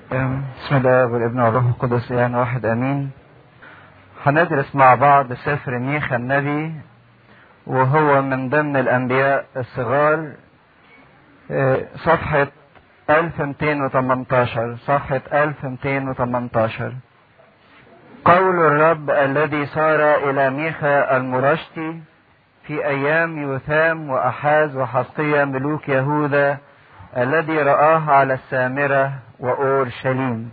بسم الله والابن والروح القدس يعني واحد امين هندرس مع بعض سفر ميخا النبي وهو من ضمن الانبياء الصغار صفحة 1218 صفحة 1218 قول الرب الذي صار إلى ميخا المرشتي في أيام يوثام وأحاز وحسقية ملوك يهوذا الذي رآه على السامرة وأورشليم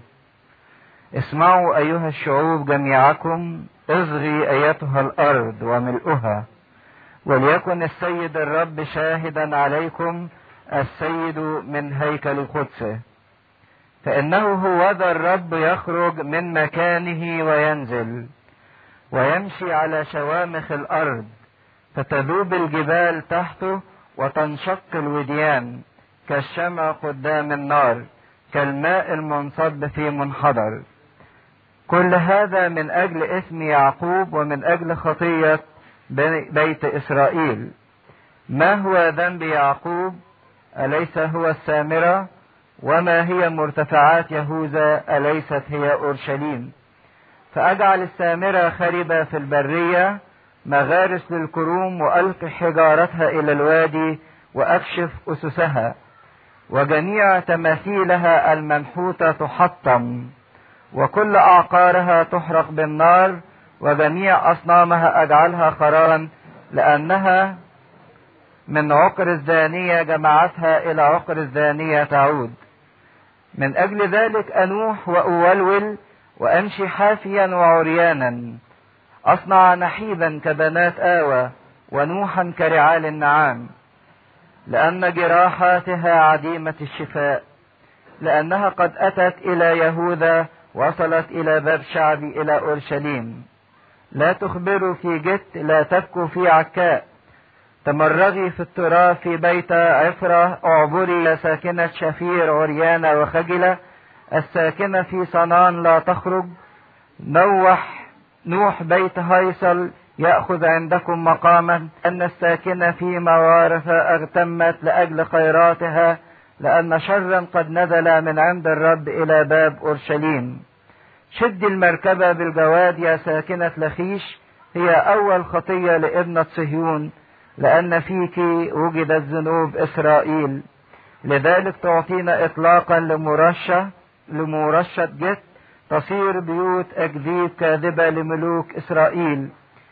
اسمعوا أيها الشعوب جميعكم اصغي أيتها الأرض وملؤها وليكن السيد الرب شاهدا عليكم السيد من هيكل قدسه فإنه هو ذا الرب يخرج من مكانه وينزل ويمشي على شوامخ الأرض فتذوب الجبال تحته وتنشق الوديان كالشمع قدام النار كالماء المنصب في منحدر كل هذا من أجل اسم يعقوب ومن أجل خطية بيت إسرائيل ما هو ذنب يعقوب أليس هو السامرة وما هي مرتفعات يهوذا أليست هي أورشليم فأجعل السامرة خربة في البرية مغارس للكروم وألق حجارتها إلى الوادي وأكشف أسسها وجميع تماثيلها المنحوتة تحطم وكل أعقارها تحرق بالنار وجميع أصنامها أجعلها خرابا لأنها من عقر الزانية جمعتها إلى عقر الزانية تعود من أجل ذلك أنوح وأولول وأمشي حافيا وعريانا أصنع نحيبا كبنات آوى ونوحا كرعال النعام لأن جراحاتها عديمة الشفاء لأنها قد أتت إلى يهوذا وصلت إلى باب شعبي إلى أورشليم لا تخبروا في جت لا تبكوا في عكاء تمرغي في التراب في بيت عفرة اعبري يا ساكنة شفير عريانة وخجلة الساكنة في صنان لا تخرج نوح نوح بيت هيصل يأخذ عندكم مقاما أن الساكنة في موارث اغتمت لأجل خيراتها لأن شرا قد نزل من عند الرب إلى باب أورشليم شد المركبة بالجواد يا ساكنة لخيش هي أول خطية لابنة صهيون لأن فيك وجدت ذنوب إسرائيل لذلك تعطينا إطلاقا لمرشة لمرشة جت تصير بيوت أكذيب كاذبة لملوك إسرائيل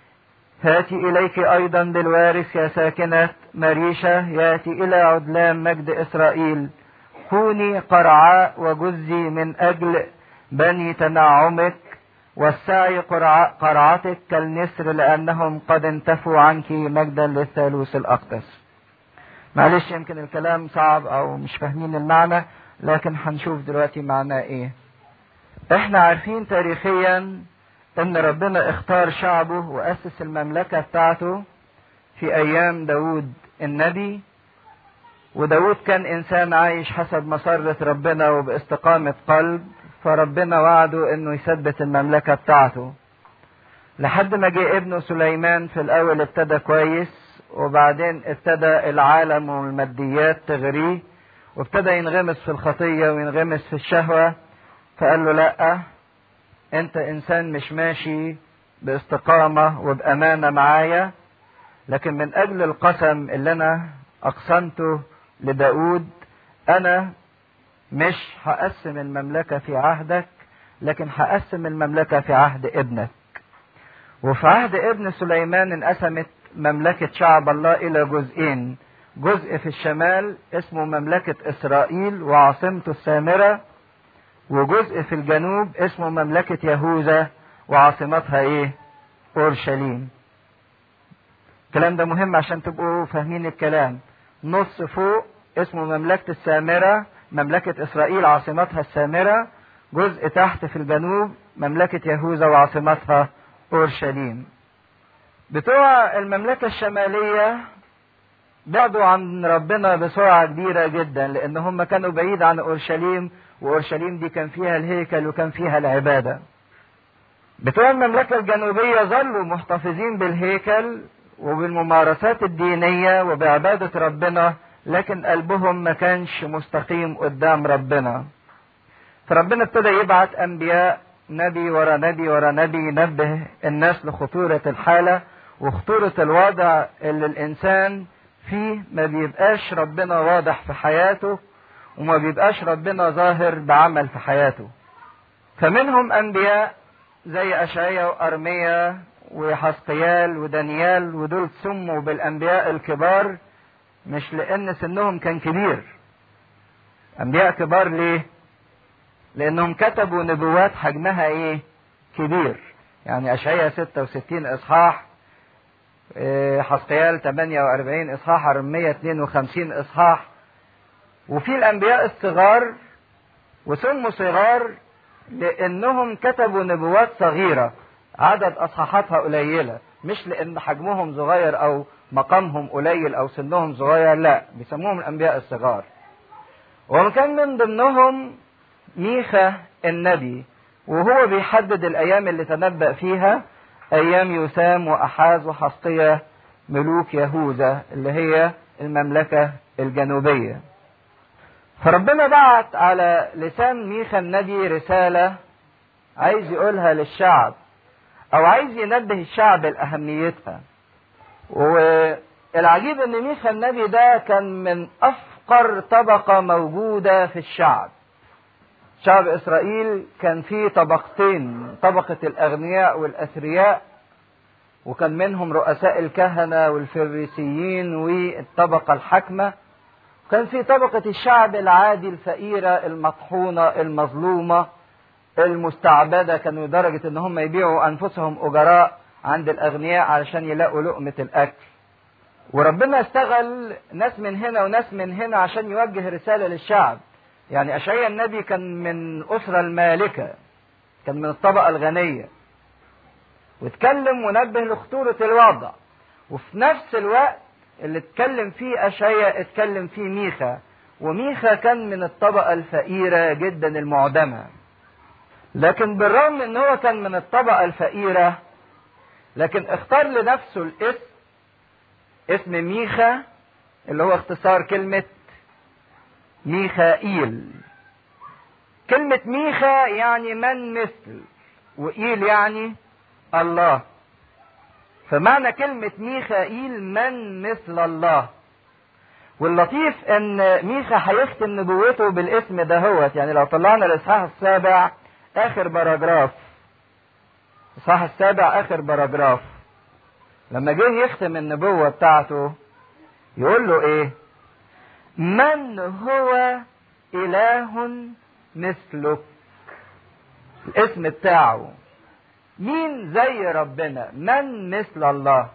هاتي إليك أيضا بالوارث يا ساكنة مريشة ياتي إلى عدلان مجد إسرائيل كوني قرعاء وجزي من أجل بني تنعمك والسعي قرعتك كالنسر لأنهم قد انتفوا عنك مجدا للثالوث الأقدس معلش يمكن الكلام صعب أو مش فاهمين المعنى لكن هنشوف دلوقتي معناه إيه احنا عارفين تاريخيا ان ربنا اختار شعبه واسس المملكة بتاعته في ايام داود النبي وداود كان انسان عايش حسب مسرة ربنا وباستقامة قلب فربنا وعده انه يثبت المملكة بتاعته لحد ما جه ابنه سليمان في الاول ابتدى كويس وبعدين ابتدى العالم والماديات تغريه وابتدى ينغمس في الخطية وينغمس في الشهوة فقال له لأ انت انسان مش ماشي باستقامة وبأمانة معايا لكن من اجل القسم اللي انا اقسمته لداود انا مش هقسم المملكة في عهدك لكن هقسم المملكة في عهد ابنك وفي عهد ابن سليمان انقسمت مملكة شعب الله الى جزئين جزء في الشمال اسمه مملكة اسرائيل وعاصمته السامرة وجزء في الجنوب اسمه مملكة يهوذا وعاصمتها ايه اورشليم الكلام ده مهم عشان تبقوا فاهمين الكلام نص فوق اسمه مملكة السامرة مملكة اسرائيل عاصمتها السامرة جزء تحت في الجنوب مملكة يهوذا وعاصمتها اورشليم بتوع المملكة الشمالية بعدوا عن ربنا بسرعة كبيرة جدا لان هم كانوا بعيد عن اورشليم واورشليم دي كان فيها الهيكل وكان فيها العباده. بتوع المملكه الجنوبيه ظلوا محتفظين بالهيكل وبالممارسات الدينيه وبعباده ربنا لكن قلبهم ما كانش مستقيم قدام ربنا. فربنا ابتدى يبعت انبياء نبي ورا نبي ورا نبي ينبه الناس لخطورة الحالة وخطورة الوضع اللي الإنسان فيه ما بيبقاش ربنا واضح في حياته وما بيبقاش ربنا ظاهر بعمل في حياته فمنهم أنبياء زي أشعيا وأرميا وحسقيال ودانيال ودول سموا بالأنبياء الكبار مش لأن سنهم كان كبير أنبياء كبار ليه؟ لأنهم كتبوا نبوات حجمها إيه؟ كبير يعني أشعيا 66 إصحاح حسقيال 48 إصحاح أرمية 52 إصحاح وفي الأنبياء الصغار وسموا صغار لأنهم كتبوا نبوات صغيرة عدد أصحاحاتها قليلة مش لأن حجمهم صغير أو مقامهم قليل أو سنهم صغير لا بيسموهم الأنبياء الصغار وكان من ضمنهم ميخا النبي وهو بيحدد الأيام اللي تنبأ فيها أيام يسام وأحاز وحسقية ملوك يهوذا اللي هي المملكة الجنوبية فربنا بعت على لسان ميخا النبي رسالة عايز يقولها للشعب أو عايز ينبه الشعب لأهميتها والعجيب إن ميخا النبي ده كان من أفقر طبقة موجودة في الشعب شعب إسرائيل كان فيه طبقتين طبقة الأغنياء والأثرياء وكان منهم رؤساء الكهنة والفريسيين والطبقة الحاكمة كان في طبقة الشعب العادي الفقيرة المطحونة المظلومة المستعبدة كانوا لدرجة ان هم يبيعوا انفسهم اجراء عند الاغنياء علشان يلاقوا لقمة الاكل وربنا استغل ناس من هنا وناس من هنا عشان يوجه رسالة للشعب يعني اشعيا النبي كان من اسرة المالكة كان من الطبقة الغنية واتكلم ونبه لخطورة الوضع وفي نفس الوقت اللي اتكلم فيه اشعيا اتكلم فيه ميخا وميخا كان من الطبقة الفقيرة جدا المعدمة لكن بالرغم ان هو كان من الطبقة الفقيرة لكن اختار لنفسه الاسم اسم ميخا اللي هو اختصار كلمة ميخائيل كلمة ميخا يعني من مثل وإيل يعني الله فمعنى كلمة ميخائيل من مثل الله واللطيف ان ميخا هيختم نبوته بالاسم ده هوت يعني لو طلعنا الاصحاح السابع اخر باراجراف الاصحاح السابع اخر باراجراف لما جه يختم النبوة بتاعته يقول له ايه من هو اله مثلك الاسم بتاعه مين زي ربنا من مثل الله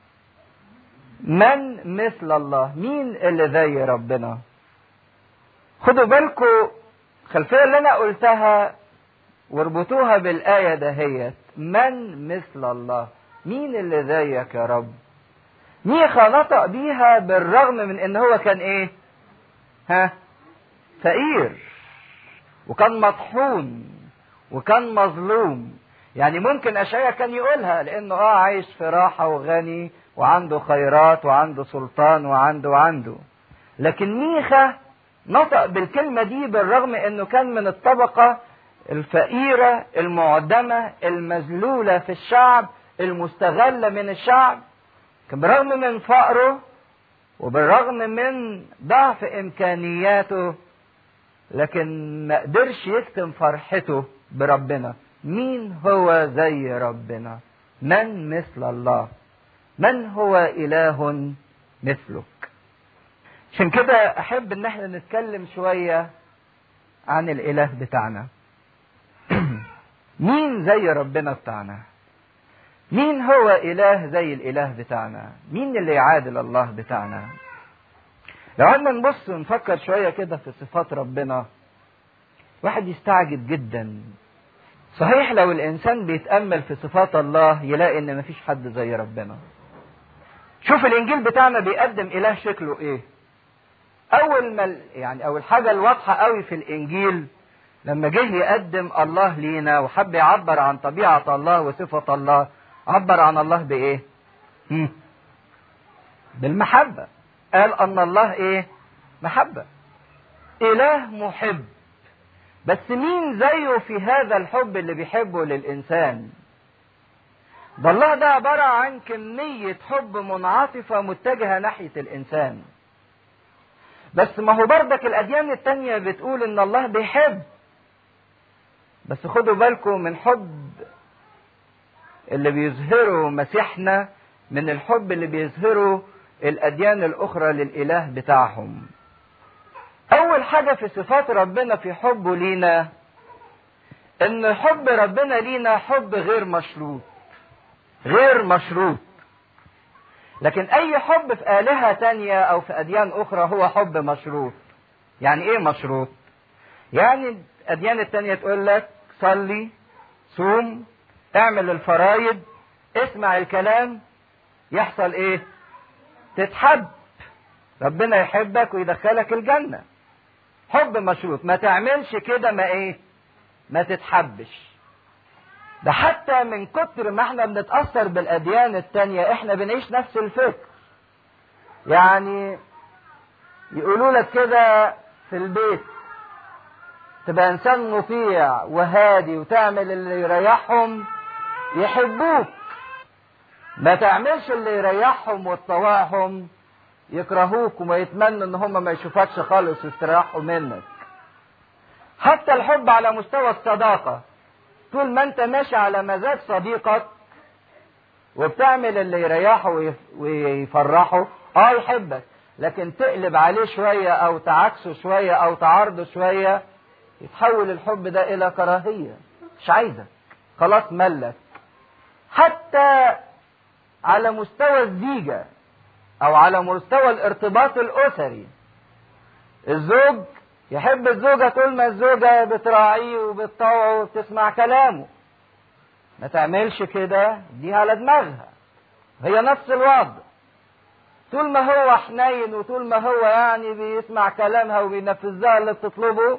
من مثل الله مين اللي زي ربنا خدوا بالكم الخلفية اللي انا قلتها واربطوها بالآية دهيت من مثل الله مين اللي زيك يا رب ميخا نطق بيها بالرغم من ان هو كان ايه ها فقير وكان مطحون وكان مظلوم يعني ممكن اشعيا كان يقولها لانه اه عايش في راحه وغني وعنده خيرات وعنده سلطان وعنده وعنده لكن ميخا نطق بالكلمه دي بالرغم انه كان من الطبقه الفقيره المعدمه المذلوله في الشعب المستغله من الشعب كان بالرغم من فقره وبالرغم من ضعف امكانياته لكن ما قدرش يكتم فرحته بربنا مين هو زي ربنا من مثل الله من هو اله مثلك عشان كده احب ان احنا نتكلم شويه عن الاله بتاعنا مين زي ربنا بتاعنا مين هو اله زي الاله بتاعنا مين اللي يعادل الله بتاعنا لو قعدنا نبص ونفكر شويه كده في صفات ربنا واحد يستعجب جدا صحيح لو الانسان بيتامل في صفات الله يلاقي ان مفيش حد زي ربنا شوف الانجيل بتاعنا بيقدم اله شكله ايه اول ما يعني اول حاجه الواضحه قوي في الانجيل لما جه يقدم الله لينا وحب يعبر عن طبيعه الله وصفه الله عبر عن الله بايه هم. بالمحبه قال ان الله ايه محبه اله محب بس مين زيه في هذا الحب اللي بيحبه للإنسان ده الله ده عبارة عن كمية حب منعطفة متجهة ناحية الإنسان بس ما هو بردك الأديان التانية بتقول إن الله بيحب بس خدوا بالكم من حب اللي بيظهره مسيحنا من الحب اللي بيظهره الأديان الأخرى للإله بتاعهم أول حاجة في صفات ربنا في حبه لينا إن حب ربنا لينا حب غير مشروط غير مشروط لكن أي حب في آلهة تانية أو في أديان أخرى هو حب مشروط يعني إيه مشروط؟ يعني الأديان التانية تقول لك صلي صوم اعمل الفرايد اسمع الكلام يحصل ايه تتحب ربنا يحبك ويدخلك الجنة حب مشروط ما تعملش كده ما ايه ما تتحبش ده حتى من كتر ما احنا بنتأثر بالأديان التانية احنا بنعيش نفس الفكر يعني يقولوا لك كده في البيت تبقى انسان مطيع وهادي وتعمل اللي يريحهم يحبوك ما تعملش اللي يريحهم وتطوعهم يكرهوك وما يتمنوا ان هم ما يشوفكش خالص ويستريحوا منك حتى الحب على مستوى الصداقة طول ما انت ماشي على مزاج صديقك وبتعمل اللي يريحه ويفرحه اه يحبك لكن تقلب عليه شوية او تعكسه شوية او تعارضه شوية يتحول الحب ده الى كراهية مش عايزك خلاص ملك حتى على مستوى الزيجة او على مستوى الارتباط الاسري الزوج يحب الزوجة طول ما الزوجة بتراعيه وبتطوعه وبتسمع كلامه ما تعملش كده دي على دماغها هي نفس الوضع طول ما هو حنين وطول ما هو يعني بيسمع كلامها وبينفذها اللي بتطلبه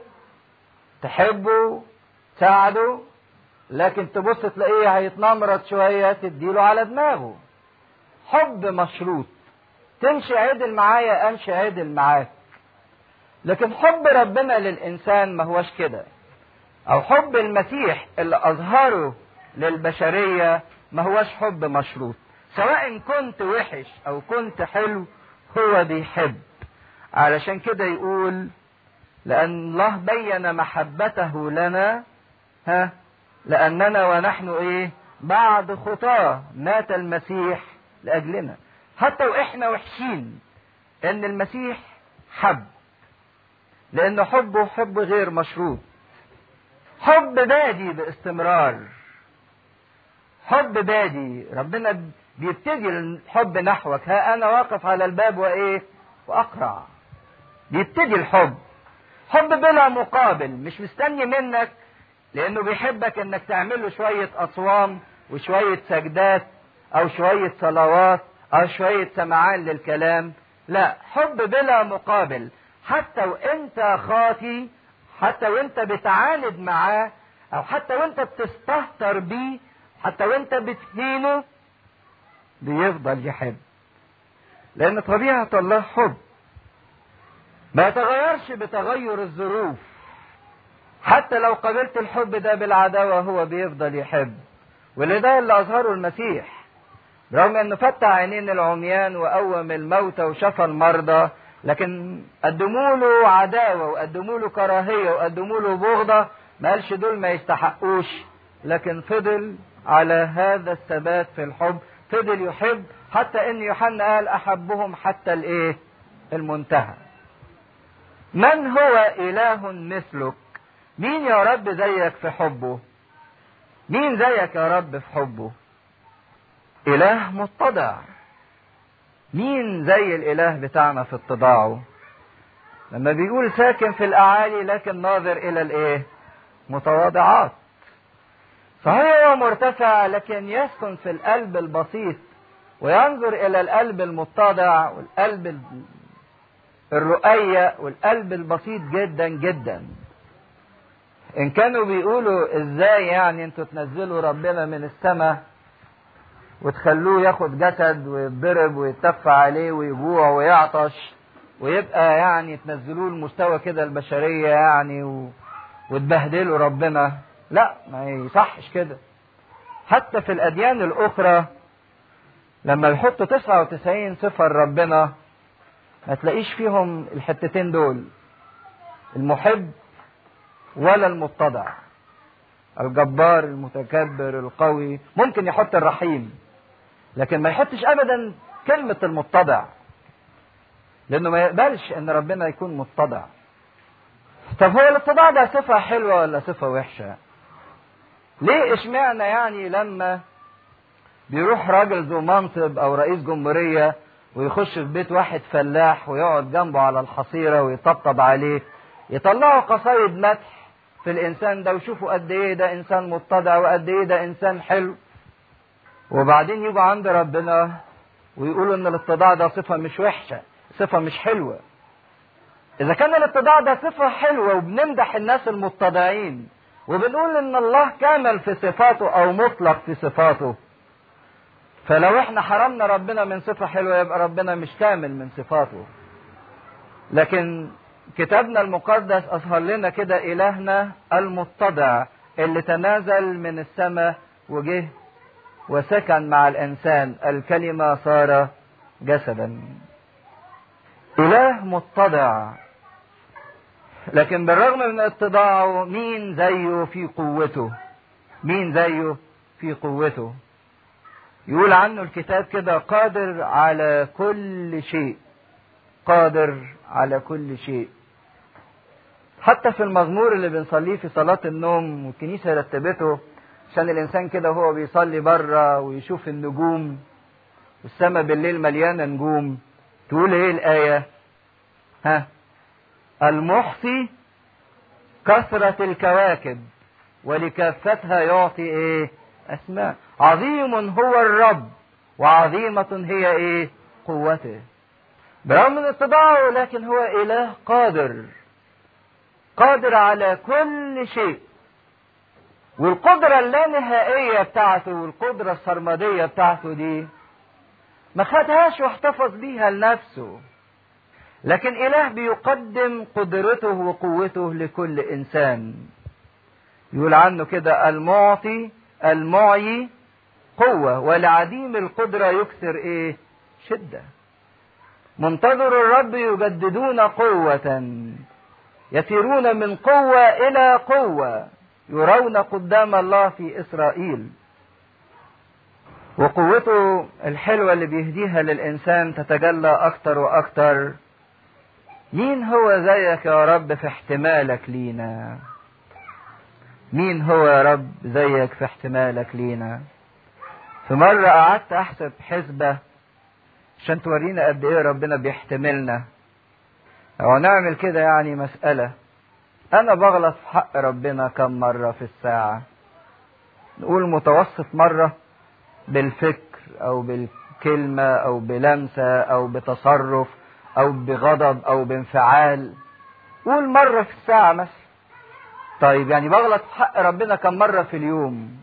تحبه تساعده لكن تبص تلاقيه هيتنمرض شوية تديله على دماغه حب مشروط تمشي عدل معايا امشي عدل معاك لكن حب ربنا للانسان ما هوش كده او حب المسيح اللي اظهره للبشريه ما هوش حب مشروط سواء كنت وحش او كنت حلو هو بيحب علشان كده يقول لان الله بين محبته لنا ها لاننا ونحن ايه بعد خطاه مات المسيح لاجلنا حتى واحنا وحشين ان المسيح حب لأن حبه حب غير مشروط حب بادي باستمرار حب بادي ربنا بيبتدي الحب نحوك ها أنا واقف على الباب وإيه وأقرع بيبتدي الحب حب بلا مقابل مش مستني منك لأنه بيحبك إنك تعمل له شوية أصوام وشوية سجدات أو شوية صلوات أو شوية سمعان للكلام لا حب بلا مقابل حتى وانت خاطي حتى وانت بتعاند معاه او حتى وانت بتستهتر بيه حتى وانت بتهينه بيفضل يحب لان طبيعة الله حب ما يتغيرش بتغير الظروف حتى لو قابلت الحب ده بالعداوة هو بيفضل يحب ولده اللي أظهره المسيح رغم أنه فتح عينين العميان وقوم الموتى وشفى المرضى لكن قدموا له عداوه وقدموا له كراهيه وقدموا له بغضه ما قالش دول ما يستحقوش لكن فضل على هذا الثبات في الحب فضل يحب حتى ان يوحنا قال احبهم حتى الايه المنتهى من هو اله مثلك مين يا رب زيك في حبه مين زيك يا رب في حبه اله متضع مين زي الاله بتاعنا في اتضاعه لما بيقول ساكن في الاعالي لكن ناظر الى الايه متواضعات صحيح هو مرتفع لكن يسكن في القلب البسيط وينظر الى القلب المتضع والقلب الرؤية والقلب البسيط جدا جدا ان كانوا بيقولوا ازاي يعني انتوا تنزلوا ربنا من السماء وتخلوه ياخد جسد ويتضرب ويتف عليه ويجوع ويعطش ويبقى يعني تنزلوه لمستوى كده البشرية يعني و... وتبهدلوا ربنا لا ما يصحش كده حتى في الأديان الأخرى لما يحطوا 99 صفة لربنا ما تلاقيش فيهم الحتتين دول المحب ولا المتضع الجبار المتكبر القوي ممكن يحط الرحيم لكن ما يحطش ابدا كلمة المتضع لانه ما يقبلش ان ربنا يكون متضع طب هو الاتضاع ده صفة حلوة ولا صفة وحشة ليه اشمعنى يعني لما بيروح راجل ذو منصب او رئيس جمهورية ويخش في بيت واحد فلاح ويقعد جنبه على الحصيرة ويطبطب عليه يطلعوا قصايد مدح في الانسان ده ويشوفوا قد ايه ده انسان متضع وقد ايه ده انسان حلو وبعدين يجوا عند ربنا ويقولوا ان الاتضاع ده صفة مش وحشة صفة مش حلوة اذا كان الاتضاع ده صفة حلوة وبنمدح الناس المتضعين وبنقول ان الله كامل في صفاته او مطلق في صفاته فلو احنا حرمنا ربنا من صفة حلوة يبقى ربنا مش كامل من صفاته لكن كتابنا المقدس أظهر لنا كده إلهنا المتضع اللي تنازل من السماء وجه وسكن مع الإنسان الكلمة صار جسدا إله متضع لكن بالرغم من اتضاعه مين زيه في قوته مين زيه في قوته يقول عنه الكتاب كده قادر على كل شيء قادر على كل شيء حتى في المزمور اللي بنصليه في صلاة النوم والكنيسة رتبته عشان الإنسان كده وهو بيصلي بره ويشوف النجوم والسماء بالليل مليانة نجوم تقول إيه الآية؟ ها المحصي كثرة الكواكب ولكافتها يعطي إيه؟ أسماء عظيم هو الرب وعظيمة هي إيه؟ قوته برغم من اتباعه لكن هو إله قادر قادر على كل شيء والقدرة اللانهائية بتاعته والقدرة السرمدية بتاعته دي ما خدهاش واحتفظ بيها لنفسه لكن إله بيقدم قدرته وقوته لكل إنسان يقول عنه كده المعطي المعي قوة ولعديم القدرة يكثر إيه شدة منتظر الرب يجددون قوة يسيرون من قوة إلى قوة يرون قدام الله في إسرائيل وقوته الحلوة اللي بيهديها للإنسان تتجلى أكتر وأكتر مين هو زيك يا رب في احتمالك لينا مين هو يا رب زيك في احتمالك لينا في مرة قعدت أحسب حسبة عشان تورينا قد إيه ربنا بيحتملنا أو نعمل كده يعني مسألة أنا بغلط في حق ربنا كم مرة في الساعة نقول متوسط مرة بالفكر أو بالكلمة أو بلمسة أو بتصرف أو بغضب أو بانفعال قول مرة في الساعة مثلا طيب يعني بغلط في حق ربنا كم مرة في اليوم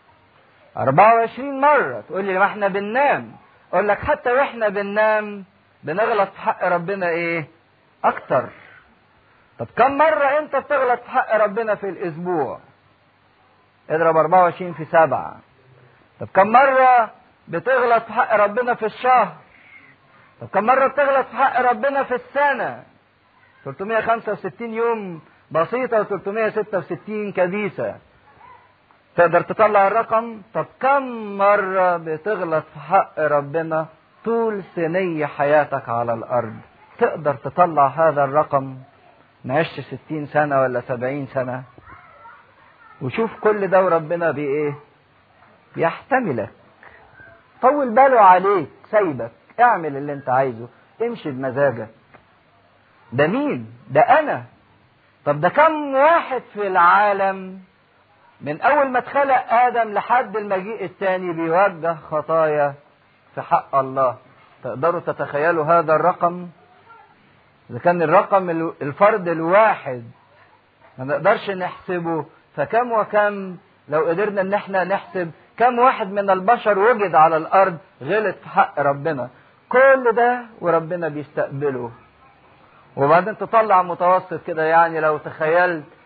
24 مرة تقول لي ما احنا بننام اقول لك حتى واحنا بننام بنغلط في حق ربنا ايه اكتر طب كم مرة انت بتغلط في حق ربنا في الاسبوع اضرب 24 في سبعة طب كم مرة بتغلط في حق ربنا في الشهر طب كم مرة بتغلط في حق ربنا في السنة 365 يوم بسيطة و366 كبيسة تقدر تطلع الرقم طب كم مرة بتغلط في حق ربنا طول سنية حياتك على الأرض تقدر تطلع هذا الرقم نعيش ستين سنة ولا سبعين سنة وشوف كل ده وربنا بإيه يحتملك طول باله عليك سايبك اعمل اللي انت عايزه امشي بمزاجك ده مين ده انا طب ده كم واحد في العالم من اول ما اتخلق ادم لحد المجيء الثاني بيوجه خطايا في حق الله تقدروا تتخيلوا هذا الرقم اذا كان الرقم الفرد الواحد ما نقدرش نحسبه فكم وكم لو قدرنا ان احنا نحسب كم واحد من البشر وجد على الارض غلط في حق ربنا كل ده وربنا بيستقبله وبعدين تطلع متوسط كده يعني لو تخيلت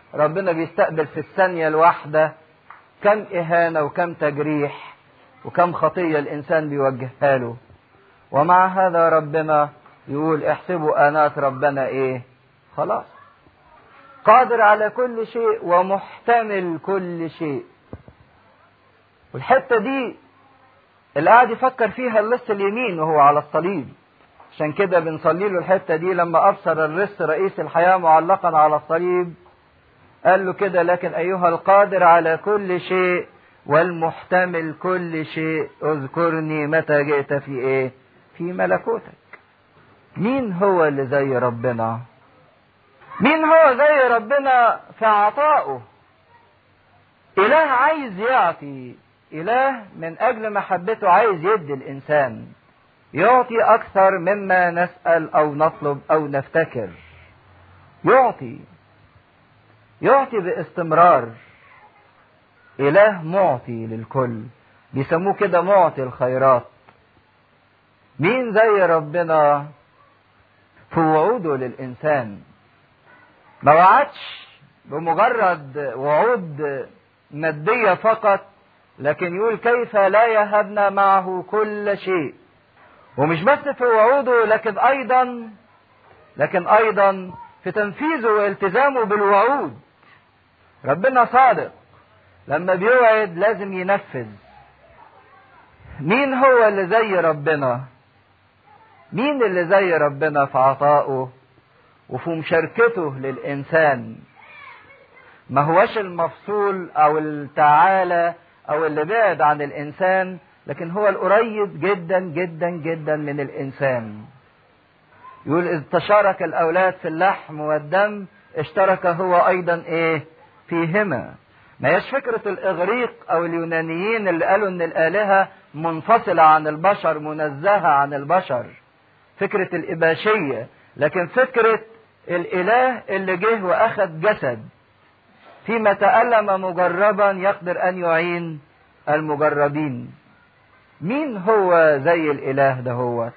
ربنا بيستقبل في الثانية الواحدة كم إهانة وكم تجريح وكم خطية الإنسان بيوجهها له ومع هذا ربنا يقول احسبوا آنات ربنا إيه خلاص قادر على كل شيء ومحتمل كل شيء والحتة دي اللي قاعد يفكر فيها اللص اليمين وهو على الصليب عشان كده بنصلي له الحته دي لما ابصر اللص رئيس الحياه معلقا على الصليب قال له كده لكن ايها القادر على كل شيء والمحتمل كل شيء اذكرني متى جئت في ايه في ملكوتك مين هو اللي زي ربنا مين هو زي ربنا في عطائه اله عايز يعطي اله من اجل محبته عايز يدي الانسان يعطي اكثر مما نسال او نطلب او نفتكر يعطي يعطي باستمرار اله معطي للكل بيسموه كده معطي الخيرات مين زي ربنا في وعوده للانسان ما وعدش بمجرد وعود ماديه فقط لكن يقول كيف لا يهبنا معه كل شيء ومش بس في وعوده لكن ايضا لكن ايضا في تنفيذه والتزامه بالوعود ربنا صادق لما بيوعد لازم ينفذ مين هو اللي زي ربنا مين اللي زي ربنا في عطائه وفي مشاركته للانسان ما هوش المفصول او التعالى او اللي بعد عن الانسان لكن هو القريب جدا جدا جدا من الانسان يقول اذ تشارك الاولاد في اللحم والدم اشترك هو ايضا ايه فيهما ما هيش فكرة الإغريق أو اليونانيين اللي قالوا إن الآلهة منفصلة عن البشر منزهة عن البشر فكرة الإباشية لكن فكرة الإله اللي جه وأخذ جسد فيما تألم مجربا يقدر أن يعين المجربين مين هو زي الإله ده هو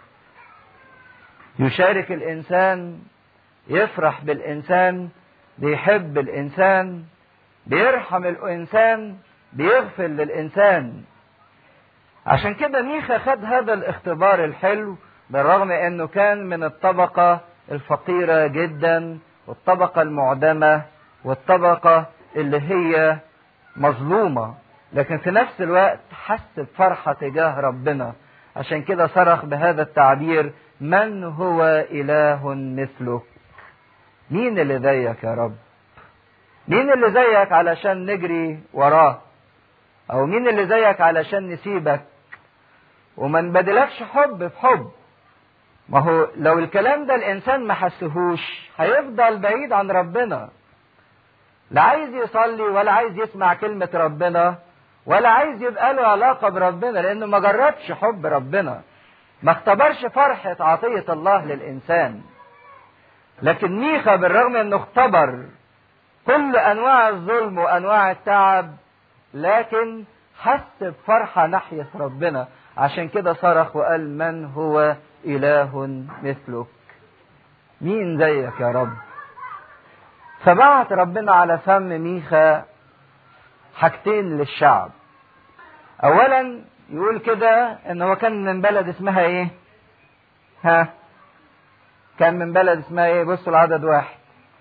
يشارك الإنسان يفرح بالإنسان بيحب الإنسان بيرحم الإنسان بيغفر للإنسان عشان كده ميخا خد هذا الاختبار الحلو بالرغم انه كان من الطبقة الفقيرة جدا والطبقة المعدمة والطبقة اللي هي مظلومة لكن في نفس الوقت حس بفرحة تجاه ربنا عشان كده صرخ بهذا التعبير من هو إله مثلك مين اللي زيك يا رب مين اللي زيك علشان نجري وراه او مين اللي زيك علشان نسيبك وما نبدلكش حب بحب ما هو لو الكلام ده الانسان ما حسهوش هيفضل بعيد عن ربنا لا عايز يصلي ولا عايز يسمع كلمة ربنا ولا عايز يبقى له علاقة بربنا لأنه ما جربش حب ربنا ما اختبرش فرحة عطية الله للإنسان لكن ميخا بالرغم انه اختبر كل انواع الظلم وانواع التعب لكن حس بفرحة ناحية ربنا عشان كده صرخ وقال من هو اله مثلك مين زيك يا رب فبعت ربنا على فم ميخا حاجتين للشعب اولا يقول كده ان هو كان من بلد اسمها ايه ها كان من بلد اسمها ايه بصوا العدد واحد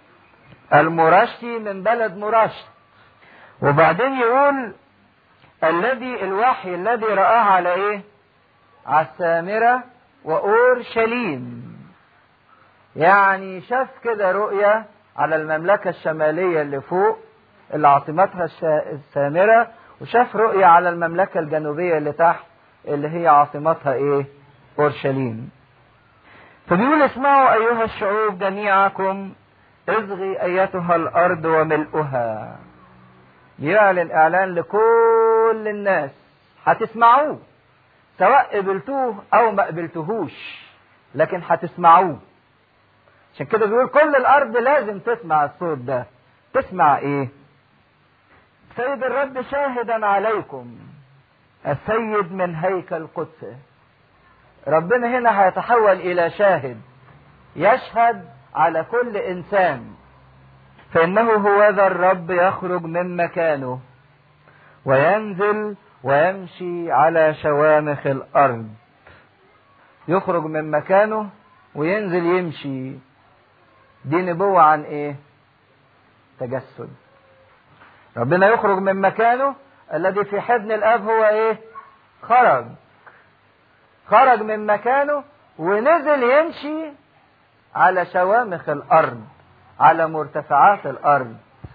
المرشتي من بلد مرشت وبعدين يقول الذي الوحي الذي رآه على ايه على السامرة وأورشليم يعني شاف كده رؤية على المملكة الشمالية اللي فوق اللي عاصمتها السامرة وشاف رؤية على المملكة الجنوبية اللي تحت اللي هي عاصمتها ايه أورشليم فبيقول اسمعوا أيها الشعوب جميعكم اصغي أيتها الأرض وملؤها يعلن إعلان لكل الناس هتسمعوه سواء قبلتوه أو ما قبلتهوش لكن هتسمعوه عشان كده بيقول كل الأرض لازم تسمع الصوت ده تسمع إيه؟ سيد الرب شاهدا عليكم السيد من هيكل قدسه ربنا هنا هيتحول الى شاهد يشهد على كل انسان فإنه هو ذا الرب يخرج من مكانه وينزل ويمشي على شوامخ الأرض يخرج من مكانه وينزل يمشي دي نبوة عن ايه تجسد ربنا يخرج من مكانه الذي في حضن الاب هو ايه خرج خرج من مكانه ونزل يمشي على شوامخ الارض على مرتفعات الارض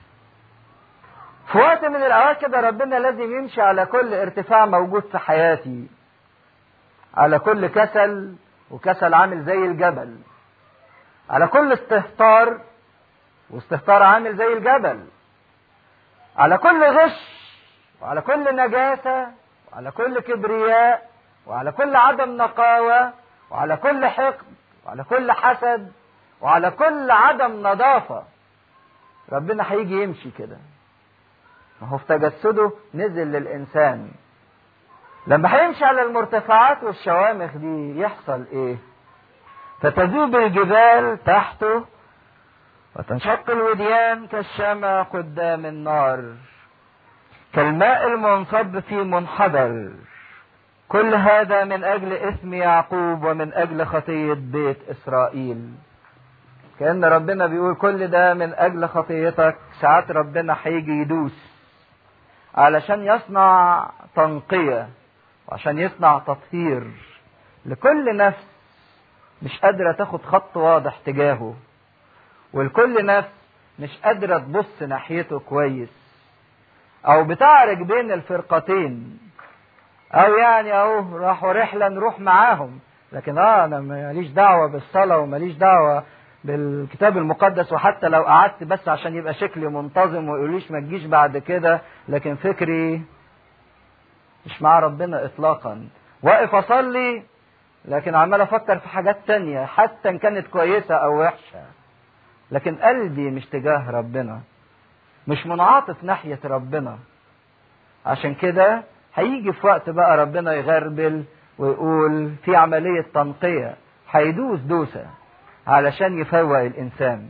في وقت من الاوقات كده ربنا لازم يمشي على كل ارتفاع موجود في حياتي على كل كسل وكسل عامل زي الجبل على كل استهتار واستهتار عامل زي الجبل على كل غش وعلى كل نجاسة وعلى كل كبرياء وعلى كل عدم نقاوة وعلى كل حقد وعلى كل حسد وعلى كل عدم نظافة ربنا هيجي يمشي كده ما هو في تجسده نزل للإنسان لما هيمشي على المرتفعات والشوامخ دي يحصل ايه فتذوب الجبال تحته وتنشق الوديان كالشمع قدام النار كالماء المنصب في منحدر كل هذا من اجل اثم يعقوب ومن اجل خطيه بيت اسرائيل كان ربنا بيقول كل ده من اجل خطيتك ساعات ربنا هيجي يدوس علشان يصنع تنقيه وعشان يصنع تطهير لكل نفس مش قادرة تاخد خط واضح تجاهه والكل نفس مش قادرة تبص ناحيته كويس أو بتعرج بين الفرقتين أو يعني أهو راحوا رحلة نروح معاهم لكن اه انا ماليش دعوه بالصلاه وماليش دعوه بالكتاب المقدس وحتى لو قعدت بس عشان يبقى شكلي منتظم ويقوليش ما تجيش بعد كده لكن فكري مش مع ربنا اطلاقا واقف اصلي لكن عمال افكر في حاجات تانية حتى ان كانت كويسة او وحشة لكن قلبي مش تجاه ربنا مش منعاطف ناحية ربنا عشان كده هيجي في وقت بقى ربنا يغربل ويقول في عملية تنقية هيدوس دوسة علشان يفوق الإنسان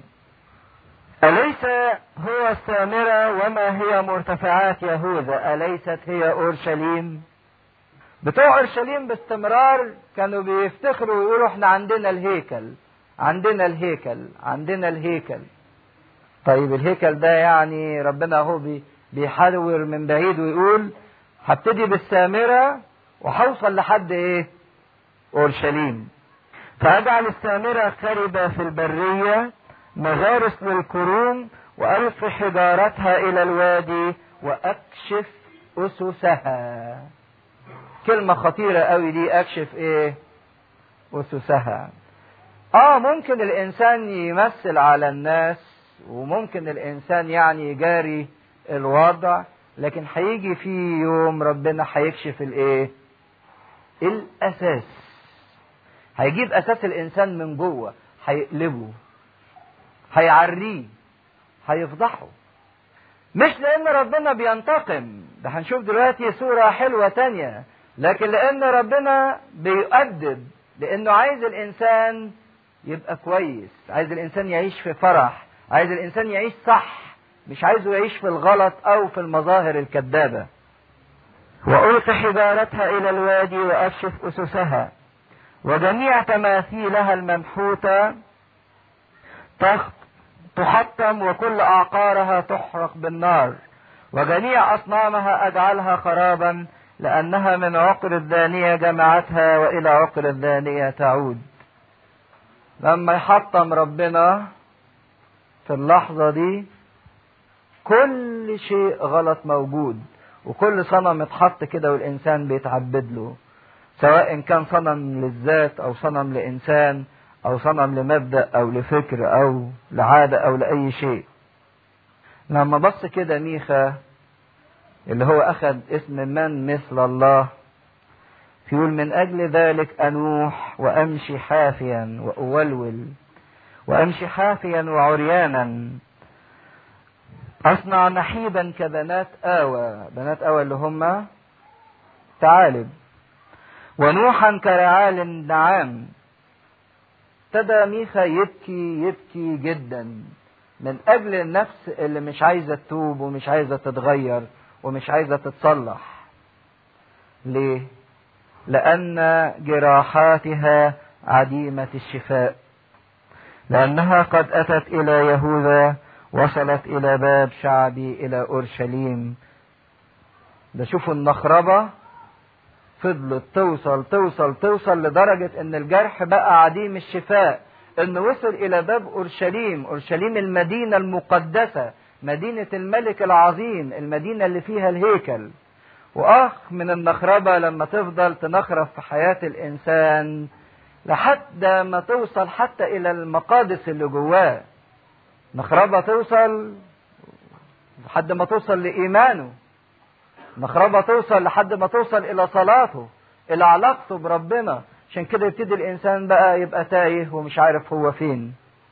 أليس هو السامرة وما هي مرتفعات يهوذا أليست هي أورشليم بتوع أورشليم باستمرار كانوا بيفتخروا ويقولوا احنا عندنا الهيكل عندنا الهيكل عندنا الهيكل طيب الهيكل ده يعني ربنا هو بي بيحرور من بعيد ويقول هبتدي بالسامرة وهوصل لحد ايه أورشليم فأجعل السامرة خربة في البرية مغارس للكروم وألف حجارتها إلى الوادي وأكشف أسسها كلمة خطيرة قوي دي أكشف إيه أسسها آه ممكن الإنسان يمثل على الناس وممكن الإنسان يعني يجاري الوضع لكن هيجي في يوم ربنا هيكشف الإيه الأساس هيجيب أساس الإنسان من جوه هيقلبه هيعريه هيفضحه مش لان ربنا بينتقم ده هنشوف دلوقتي صورة حلوة تانية لكن لان ربنا بيؤدب لانه عايز الانسان يبقى كويس عايز الانسان يعيش في فرح عايز الانسان يعيش صح مش عايزه يعيش في الغلط او في المظاهر الكذابة وألقي حجارتها إلى الوادي وأكشف أسسها وجميع تماثيلها المنحوتة تخت تحطم وكل أعقارها تحرق بالنار وجميع أصنامها أجعلها خرابا لأنها من عقر الدانية جمعتها وإلى عقر الدانية تعود لما يحطم ربنا في اللحظة دي كل شيء غلط موجود وكل صنم اتحط كده والإنسان بيتعبد له سواء كان صنم للذات أو صنم لإنسان أو صنم لمبدأ أو لفكر أو لعادة أو لأي شيء لما بص كده ميخا اللي هو أخذ اسم من مثل الله يقول من أجل ذلك أنوح وأمشي حافيا وأولول وأمشي حافيا وعريانا أصنع نحيبا كبنات آوى بنات آوى اللي هم ثعالب ونوحا كرعال النعام ابتدى ميخا يبكي يبكي جدا من اجل النفس اللي مش عايزه تتوب ومش عايزه تتغير ومش عايزه تتصلح ليه لان جراحاتها عديمه الشفاء لانها قد اتت الى يهوذا وصلت الى باب شعبي الى اورشليم ده شوفوا النخربه فضلت توصل توصل توصل لدرجه ان الجرح بقى عديم الشفاء انه وصل الى باب اورشليم اورشليم المدينه المقدسه مدينه الملك العظيم المدينه اللي فيها الهيكل واخ من النخربه لما تفضل تنخرب في حياه الانسان لحد ما توصل حتى الى المقادس اللي جواه نخربه توصل لحد ما توصل لايمانه نخربه توصل لحد ما توصل الى صلاته الى علاقته بربنا عشان كده يبتدي الانسان بقى يبقى تايه ومش عارف هو فين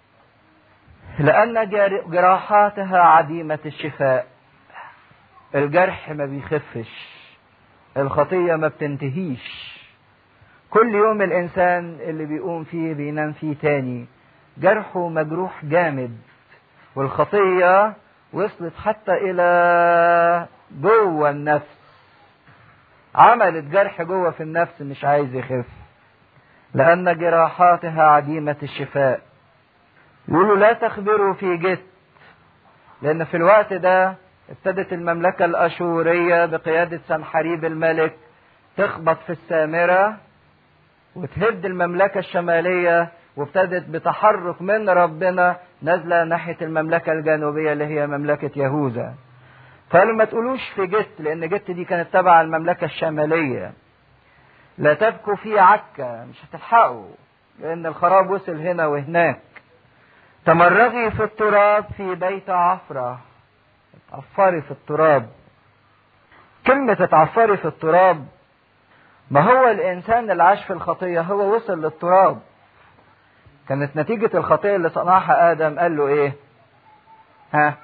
لان جراحاتها عديمه الشفاء الجرح ما بيخفش الخطيه ما بتنتهيش كل يوم الانسان اللي بيقوم فيه بينام فيه تاني جرحه مجروح جامد والخطيه وصلت حتى الى جوه النفس عملت جرح جوه في النفس مش عايز يخف لأن جراحاتها عديمة الشفاء يقولوا لا تخبروا في جت لأن في الوقت ده ابتدت المملكة الأشورية بقيادة سنحريب الملك تخبط في السامرة وتهد المملكة الشمالية وابتدت بتحرك من ربنا نازلة ناحية المملكة الجنوبية اللي هي مملكة يهوذا فقالوا ما تقولوش في جت لأن جت دي كانت تبع المملكة الشمالية لا تبكوا في عكا مش هتلحقوا لأن الخراب وصل هنا وهناك تمرغي في التراب في بيت عفرة اتعفري في التراب كلمة اتعفري في التراب ما هو الإنسان اللي عاش في الخطية هو وصل للتراب كانت نتيجة الخطية اللي صنعها آدم قال له إيه؟ ها؟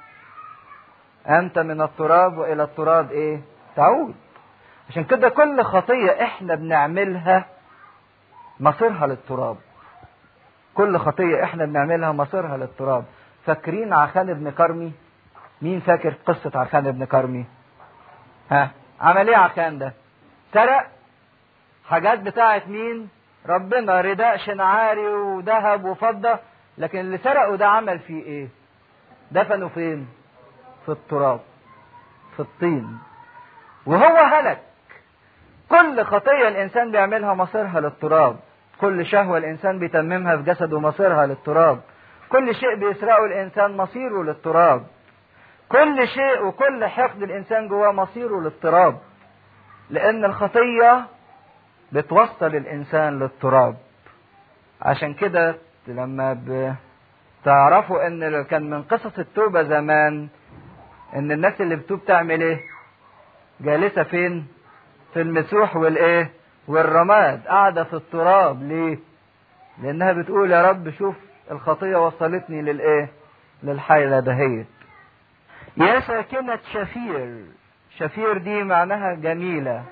أنت من التراب وإلى التراب إيه؟ تعود عشان كده كل خطية احنا بنعملها مصيرها للتراب كل خطية احنا بنعملها مصيرها للتراب فاكرين عخان ابن كرمي مين فاكر قصة عخان ابن كرمي ها عمل ايه عخان ده سرق حاجات بتاعت مين ربنا رداء شنعاري وذهب وفضة لكن اللي سرقه ده عمل فيه ايه دفنه فين في التراب في الطين وهو هلك كل خطية الإنسان بيعملها مصيرها للتراب كل شهوة الإنسان بيتممها في جسده مصيرها للتراب كل شيء بيسرقه الإنسان مصيره للتراب كل شيء وكل حقد الإنسان جواه مصيره للتراب لأن الخطية بتوصل الإنسان للتراب عشان كده لما تعرفوا ان كان من قصص التوبة زمان ان الناس اللي بتوب تعمل ايه جالسة فين في المسوح والايه والرماد قاعدة في التراب ليه لانها بتقول يا رب شوف الخطية وصلتني للايه للحيلة دهيت يا ساكنة شفير شفير دي معناها جميلة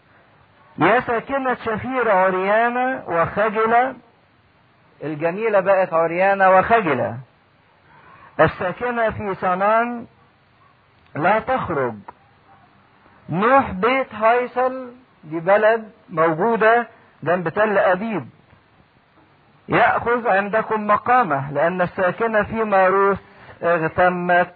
يا ساكنة شفير عريانة وخجلة الجميلة بقت عريانة وخجلة الساكنة في صنان لا تخرج نوح بيت هيصل دي بلد موجودة جنب تل أبيب يأخذ عندكم مقامة لأن الساكنة في ماروس اغتمت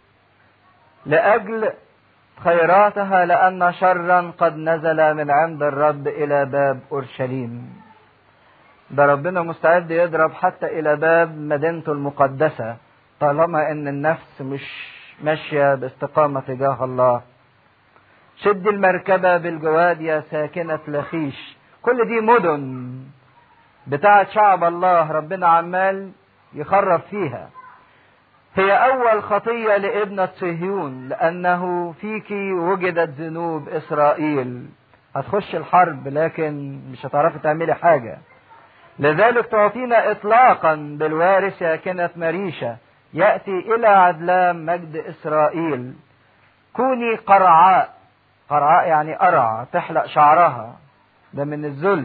لأجل خيراتها لأن شرا قد نزل من عند الرب إلى باب أورشليم ده ربنا مستعد يضرب حتى إلى باب مدينته المقدسة طالما إن النفس مش ماشية باستقامة تجاه الله شد المركبة بالجواد يا ساكنة لخيش كل دي مدن بتاعت شعب الله ربنا عمال يخرب فيها هي أول خطية لابنة صهيون لأنه فيك وجدت ذنوب إسرائيل هتخش الحرب لكن مش هتعرفي تعملي حاجة لذلك تعطينا إطلاقا بالوارث ساكنة مريشة يأتي إلى عدلام مجد إسرائيل كوني قرعاء قرعاء يعني قرع تحلق شعرها ده من الذل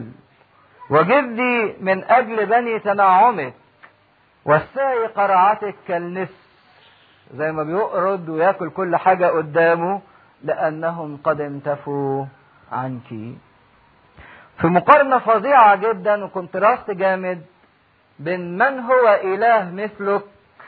وجدي من أجل بني تنعمك والساي قرعتك كالنس زي ما بيقرض وياكل كل حاجة قدامه لأنهم قد انتفوا عنك في مقارنة فظيعة جدا وكونتراست جامد بين من هو إله مثلك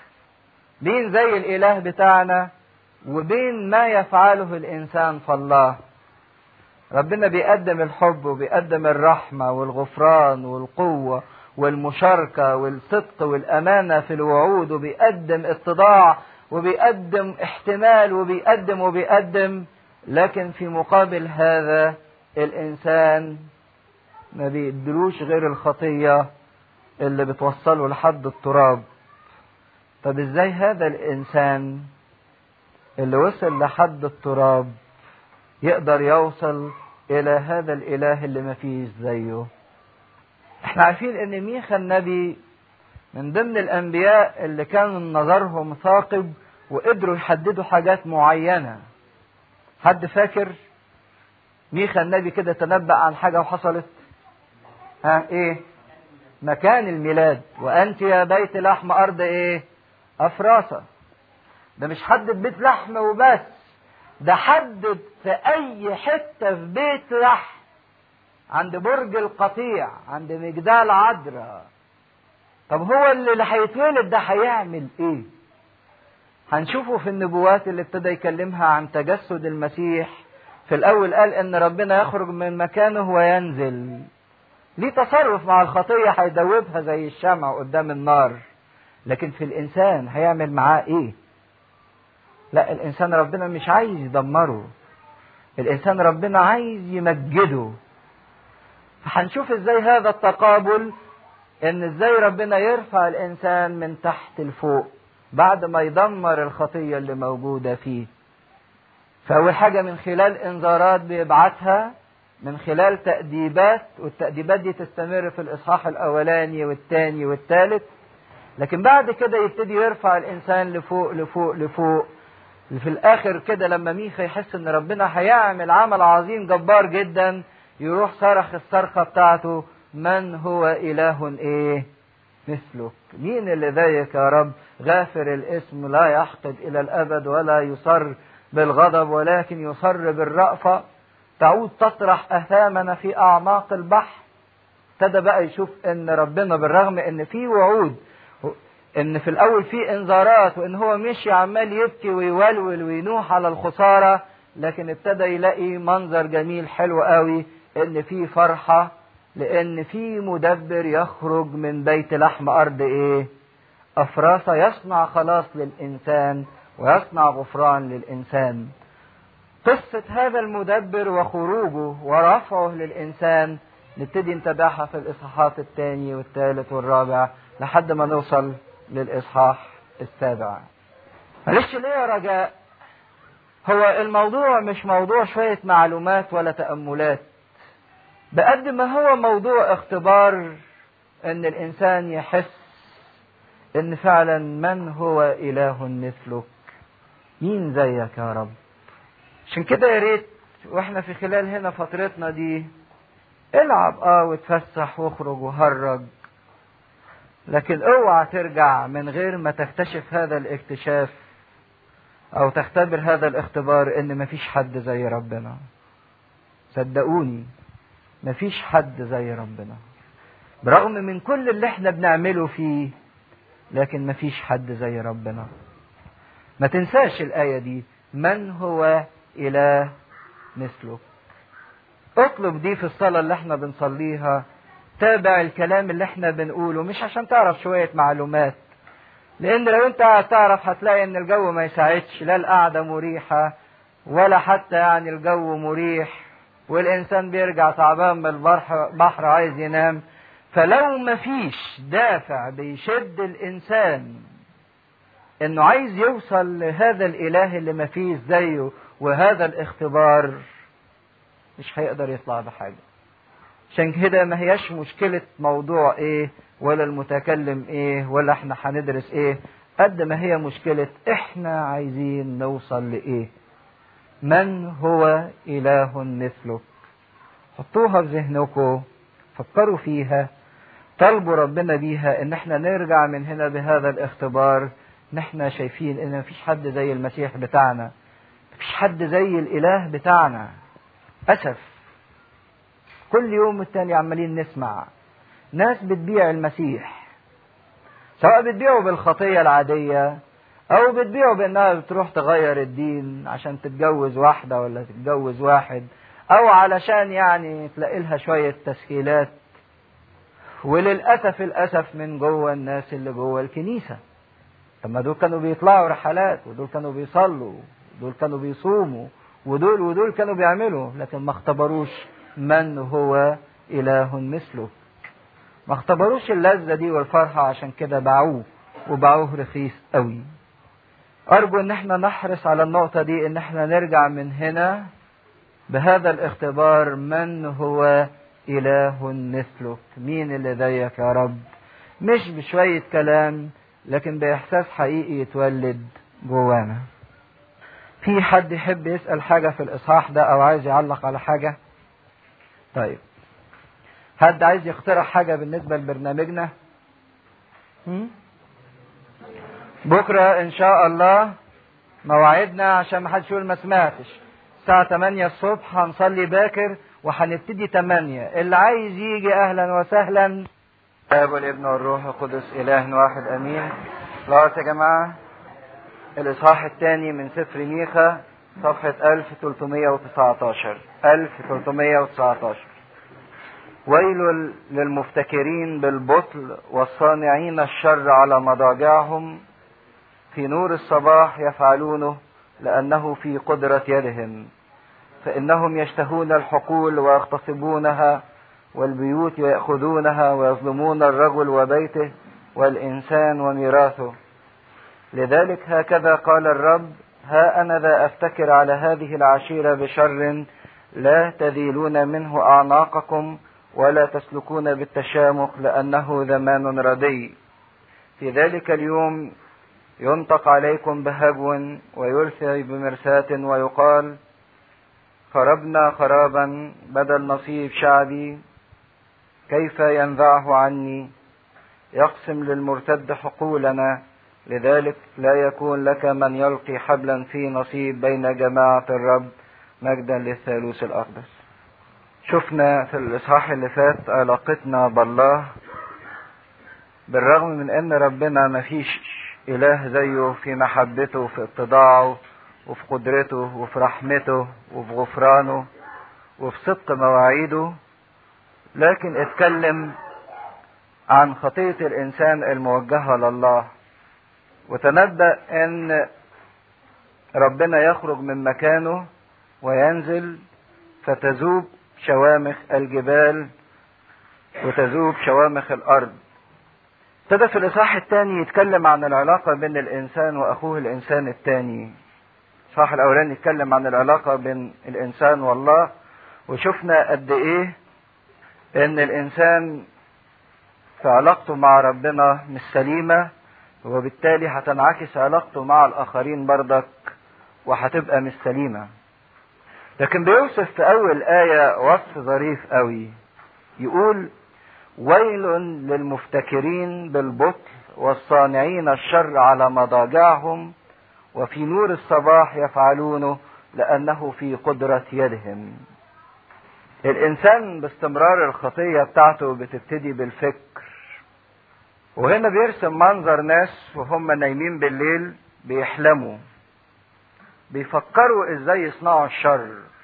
بين زي الإله بتاعنا وبين ما يفعله الإنسان فالله ربنا بيقدم الحب وبيقدم الرحمة والغفران والقوة والمشاركة والصدق والأمانة في الوعود وبيقدم اتضاع وبيقدم احتمال وبيقدم وبيقدم لكن في مقابل هذا الإنسان ما بيدلوش غير الخطية اللي بتوصله لحد التراب طب ازاي هذا الإنسان اللي وصل لحد التراب يقدر يوصل إلى هذا الإله اللي ما فيش زيه احنا عارفين ان ميخا النبي من ضمن الانبياء اللي كان نظرهم ثاقب وقدروا يحددوا حاجات معينة حد فاكر ميخا النبي كده تنبأ عن حاجة وحصلت ها ايه مكان الميلاد وانت يا بيت لحم ارض ايه افراسة ده مش حدد بيت لحم وبس ده حدد في اي حتة في بيت لحم عند برج القطيع عند مجدال عذراء طب هو اللي هيتولد ده هيعمل ايه هنشوفه في النبوات اللي ابتدى يكلمها عن تجسد المسيح في الاول قال ان ربنا يخرج من مكانه وينزل ليه تصرف مع الخطية هيدوبها زي الشمع قدام النار لكن في الانسان هيعمل معاه ايه لا الانسان ربنا مش عايز يدمره الانسان ربنا عايز يمجده فهنشوف ازاي هذا التقابل ان ازاي ربنا يرفع الانسان من تحت لفوق بعد ما يدمر الخطيه اللي موجوده فيه فاول حاجه من خلال انذارات بيبعتها من خلال تأديبات والتأديبات دي تستمر في الإصحاح الأولاني والثاني والثالث لكن بعد كده يبتدي يرفع الإنسان لفوق لفوق لفوق في الآخر كده لما ميخا يحس إن ربنا هيعمل عمل عظيم جبار جدا يروح صرخ الصرخة بتاعته من هو إله إيه مثلك مين اللي زيك يا رب غافر الاسم لا يحقد إلى الأبد ولا يصر بالغضب ولكن يصر بالرأفة تعود تطرح أثامنا في أعماق البحر ابتدى بقى يشوف ان ربنا بالرغم ان في وعود ان في الاول في انذارات وان هو مشي عمال يبكي ويولول وينوح على الخساره لكن ابتدى يلاقي منظر جميل حلو قوي ان في فرحه لان في مدبر يخرج من بيت لحم ارض ايه افراسه يصنع خلاص للانسان ويصنع غفران للانسان قصه هذا المدبر وخروجه ورفعه للانسان نبتدي نتابعها في الاصحاحات الثاني والثالث والرابع لحد ما نوصل للاصحاح السابع معلش ليه يا رجاء هو الموضوع مش موضوع شويه معلومات ولا تاملات بقد ما هو موضوع اختبار ان الانسان يحس ان فعلا من هو اله مثلك مين زيك يا رب عشان كده يا ريت واحنا في خلال هنا فترتنا دي العب اه وتفسح واخرج وهرج لكن اوعى ترجع من غير ما تكتشف هذا الاكتشاف او تختبر هذا الاختبار ان مفيش حد زي ربنا صدقوني مفيش حد زي ربنا برغم من كل اللي احنا بنعمله فيه لكن مفيش حد زي ربنا ما تنساش الآية دي من هو إله مثلك اطلب دي في الصلاة اللي احنا بنصليها تابع الكلام اللي احنا بنقوله مش عشان تعرف شوية معلومات لان لو انت تعرف هتلاقي ان الجو ما يساعدش لا القعدة مريحة ولا حتى يعني الجو مريح والانسان بيرجع تعبان من البحر عايز ينام فلو ما فيش دافع بيشد الانسان انه عايز يوصل لهذا الاله اللي ما فيش زيه وهذا الاختبار مش هيقدر يطلع بحاجه عشان كده ما هياش مشكله موضوع ايه ولا المتكلم ايه ولا احنا هندرس ايه قد ما هي مشكله احنا عايزين نوصل لايه من هو اله مثلك حطوها في ذهنكم فكروا فيها طلبوا ربنا بيها ان احنا نرجع من هنا بهذا الاختبار ان احنا شايفين ان مفيش حد زي المسيح بتاعنا مفيش حد زي الاله بتاعنا اسف كل يوم والتاني عمالين نسمع ناس بتبيع المسيح سواء بتبيعه بالخطية العادية أو بتبيعه بأنها بتروح تغير الدين عشان تتجوز واحدة ولا تتجوز واحد أو علشان يعني تلاقي لها شوية تسهيلات وللأسف الأسف من جوه الناس اللي جوه الكنيسة طب ما دول كانوا بيطلعوا رحلات ودول كانوا بيصلوا ودول كانوا بيصوموا ودول ودول كانوا بيعملوا لكن ما اختبروش من هو إله مثله ما اختبروش اللذة دي والفرحة عشان كده باعوه وباعوه رخيص قوي أرجو إن احنا نحرص على النقطة دي إن احنا نرجع من هنا بهذا الاختبار من هو إله مثلك مين اللي زيك يا رب مش بشوية كلام لكن بإحساس حقيقي يتولد جوانا في حد يحب يسأل حاجة في الإصحاح ده أو عايز يعلق على حاجة طيب حد عايز يقترح حاجة بالنسبة لبرنامجنا بكرة إن شاء الله موعدنا عشان ما حدش يقول ما سمعتش الساعة 8 الصبح هنصلي باكر وهنبتدي 8 اللي عايز يجي أهلا وسهلا الاب والابن والروح القدس إله واحد أمين خلاص يا جماعة الإصحاح الثاني من سفر ميخا صفحة 1319 1319 ويل للمفتكرين بالبطل والصانعين الشر على مضاجعهم في نور الصباح يفعلونه لأنه في قدرة يدهم فإنهم يشتهون الحقول ويغتصبونها والبيوت ويأخذونها ويظلمون الرجل وبيته والإنسان وميراثه لذلك هكذا قال الرب ها أنا ذا أفتكر على هذه العشيرة بشر لا تذيلون منه أعناقكم ولا تسلكون بالتشامخ لأنه زمان ردي في ذلك اليوم ينطق عليكم بهجو ويرثي بمرساة ويقال خربنا خرابا بدل نصيب شعبي كيف ينزعه عني يقسم للمرتد حقولنا لذلك لا يكون لك من يلقي حبلا في نصيب بين جماعة الرب مجدا للثالوث الأقدس شفنا في الإصحاح اللي فات علاقتنا بالله بالرغم من أن ربنا مفيش إله زيه في محبته وفي اتضاعه وفي قدرته وفي رحمته وفي غفرانه وفي صدق مواعيده لكن اتكلم عن خطية الإنسان الموجهة لله وتنبأ أن ربنا يخرج من مكانه وينزل فتذوب شوامخ الجبال وتذوب شوامخ الأرض ابتدى في الإصحاح الثاني يتكلم عن العلاقة بين الإنسان وأخوه الإنسان الثاني الإصحاح الأولاني يتكلم عن العلاقة بين الإنسان والله وشفنا قد إيه إن الإنسان في علاقته مع ربنا مش سليمة وبالتالي هتنعكس علاقته مع الآخرين بردك وهتبقى مش سليمة لكن بيوصف في أول آية وصف ظريف قوي يقول ويل للمفتكرين بالبطل والصانعين الشر على مضاجعهم وفي نور الصباح يفعلونه لأنه في قدرة يدهم الإنسان باستمرار الخطية بتاعته بتبتدي بالفكر وهنا بيرسم منظر ناس وهم نايمين بالليل بيحلموا بيفكروا ازاي يصنعوا الشر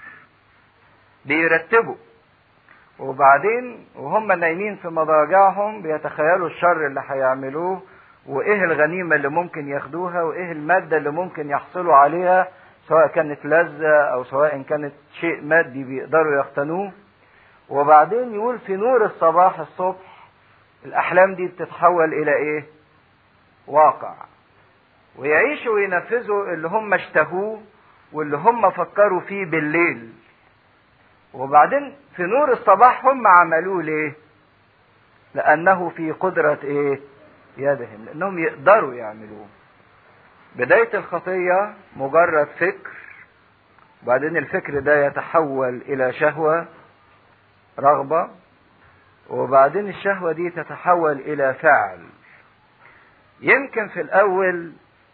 بيرتبوا وبعدين وهم نايمين في مضاجعهم بيتخيلوا الشر اللي هيعملوه وايه الغنيمة اللي ممكن ياخدوها وايه المادة اللي ممكن يحصلوا عليها سواء كانت لذة او سواء كانت شيء مادي بيقدروا يقتنوه وبعدين يقول في نور الصباح الصبح الاحلام دي بتتحول الى ايه واقع ويعيشوا وينفذوا اللي هم اشتهوه واللي هم فكروا فيه بالليل وبعدين في نور الصباح هم عملوه ليه لانه في قدرة ايه يدهم لانهم يقدروا يعملوه بداية الخطية مجرد فكر وبعدين الفكر ده يتحول الى شهوة رغبة وبعدين الشهوة دي تتحول الى فعل يمكن في الاول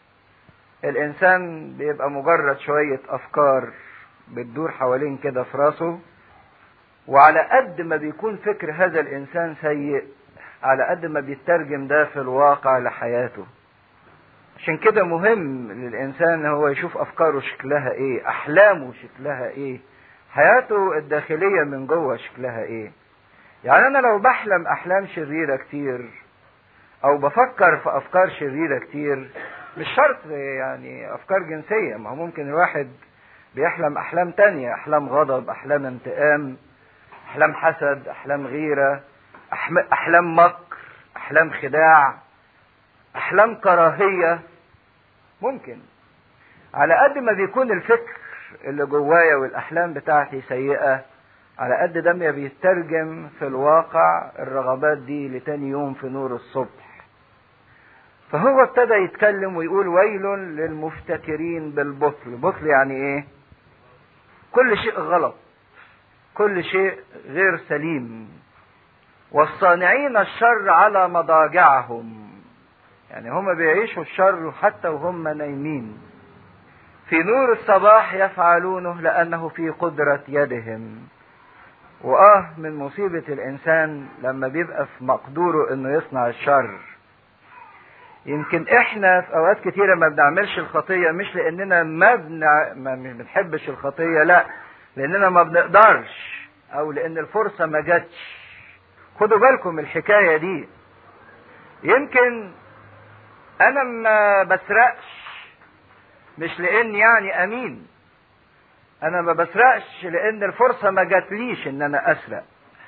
الانسان بيبقى مجرد شوية افكار بتدور حوالين كده في راسه وعلى قد ما بيكون فكر هذا الانسان سيء على قد ما بيترجم ده في الواقع لحياته عشان كده مهم للانسان هو يشوف افكاره شكلها ايه احلامه شكلها ايه حياته الداخلية من جوه شكلها ايه يعني انا لو بحلم احلام شريرة كتير او بفكر في افكار شريرة كتير مش شرط يعني افكار جنسية ما هو ممكن الواحد بيحلم احلام تانية احلام غضب احلام انتقام احلام حسد احلام غيرة احلام مكر احلام خداع احلام كراهية ممكن على قد ما بيكون الفكر اللي جوايا والاحلام بتاعتي سيئة على قد ده ما بيترجم في الواقع الرغبات دي لتاني يوم في نور الصبح فهو ابتدى يتكلم ويقول ويل للمفتكرين بالبطل بطل يعني ايه كل شيء غلط كل شيء غير سليم والصانعين الشر على مضاجعهم يعني هم بيعيشوا الشر حتى وهم نايمين في نور الصباح يفعلونه لأنه في قدرة يدهم وآه من مصيبة الإنسان لما بيبقى في مقدوره إنه يصنع الشر يمكن إحنا في أوقات كتيرة ما بنعملش الخطية مش لأننا ما, بنع... ما بنحبش الخطية لا لأننا ما بنقدرش أو لأن الفرصة ما جاتش خدوا بالكم الحكاية دي يمكن أنا ما بسرقش مش لأن يعني أمين أنا ما بسرقش لأن الفرصة ما جاتليش إن أنا أسرق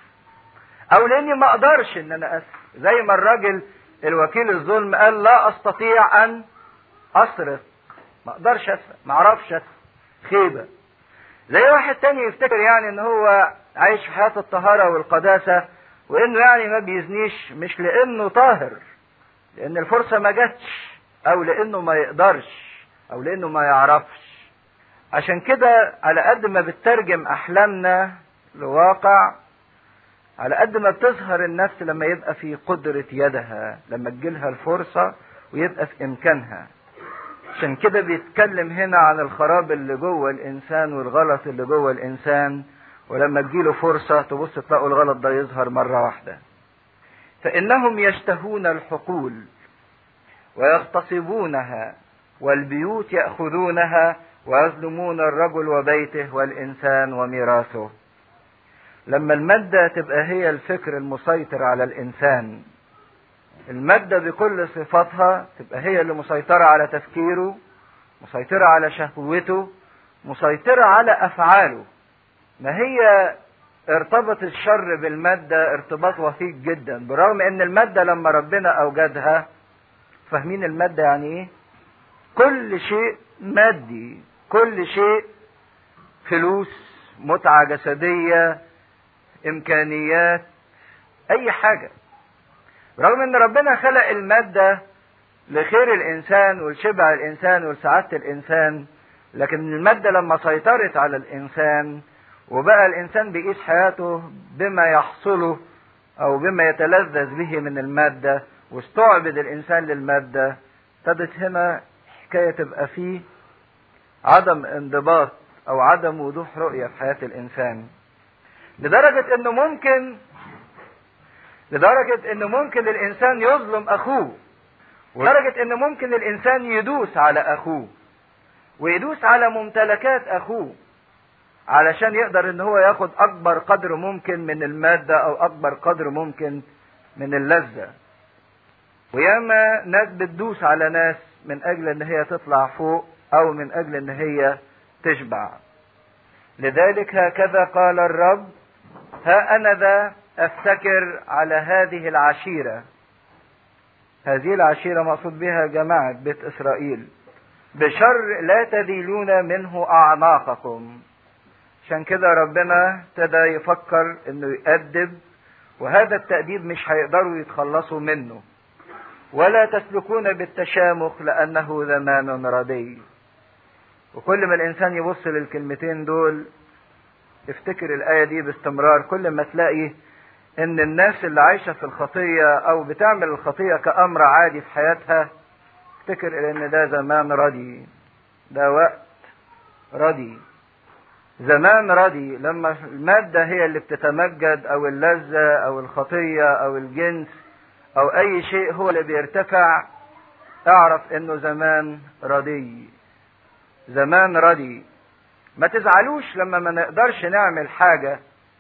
أو لأني ما أقدرش إن أنا أسرق زي ما الراجل الوكيل الظلم قال لا أستطيع أن أسرق ما أقدرش أسرق ما أعرفش أسرق خيبة زي واحد تاني يفتكر يعني إن هو عايش في حياة الطهارة والقداسة وإنه يعني ما بيزنيش مش لأنه طاهر لأن الفرصة ما جاتش أو لأنه ما يقدرش أو لأنه ما يعرفش عشان كده على قد ما بتترجم أحلامنا لواقع على قد ما بتظهر النفس لما يبقى في قدرة يدها لما تجيلها الفرصة ويبقى في إمكانها عشان كده بيتكلم هنا عن الخراب اللي جوه الإنسان والغلط اللي جوه الإنسان ولما تجيله فرصة تبص تلاقوا الغلط ده يظهر مرة واحدة فإنهم يشتهون الحقول ويغتصبونها والبيوت يأخذونها ويظلمون الرجل وبيته والإنسان وميراثه لما المادة تبقى هي الفكر المسيطر على الإنسان المادة بكل صفاتها تبقى هي اللي مسيطرة على تفكيره مسيطرة على شهوته مسيطرة على أفعاله ما هي ارتبط الشر بالمادة ارتباط وثيق جدا برغم ان المادة لما ربنا اوجدها فاهمين المادة يعني ايه كل شيء مادي كل شيء فلوس متعة جسدية امكانيات اي حاجة رغم ان ربنا خلق المادة لخير الانسان ولشبع الانسان ولسعادة الانسان لكن المادة لما سيطرت على الانسان وبقى الانسان بيقيس حياته بما يحصله او بما يتلذذ به من المادة واستعبد الانسان للمادة ابتدت هنا حكاية تبقى فيه عدم انضباط او عدم وضوح رؤية في حياة الانسان لدرجة انه ممكن لدرجة انه ممكن الانسان يظلم اخوه ولدرجة انه ممكن الانسان يدوس على اخوه ويدوس على ممتلكات اخوه علشان يقدر ان هو ياخد اكبر قدر ممكن من المادة او اكبر قدر ممكن من اللذة وياما ناس بتدوس على ناس من اجل ان هي تطلع فوق او من اجل ان هي تشبع لذلك هكذا قال الرب ها انا ذا افتكر على هذه العشيرة هذه العشيرة مقصود بها جماعة بيت اسرائيل بشر لا تذيلون منه اعناقكم عشان كده ربنا ابتدى يفكر انه يأدب وهذا التأديب مش هيقدروا يتخلصوا منه ولا تسلكون بالتشامخ لأنه زمان ردي وكل ما الإنسان يبص للكلمتين دول افتكر الآية دي باستمرار كل ما تلاقي إن الناس اللي عايشة في الخطية أو بتعمل الخطية كأمر عادي في حياتها افتكر ان ده زمان ردي ده وقت ردي زمان ردي لما المادة هي اللي بتتمجد او اللذة او الخطية او الجنس او اي شيء هو اللي بيرتفع اعرف انه زمان ردي زمان ردي ما تزعلوش لما ما نقدرش نعمل حاجة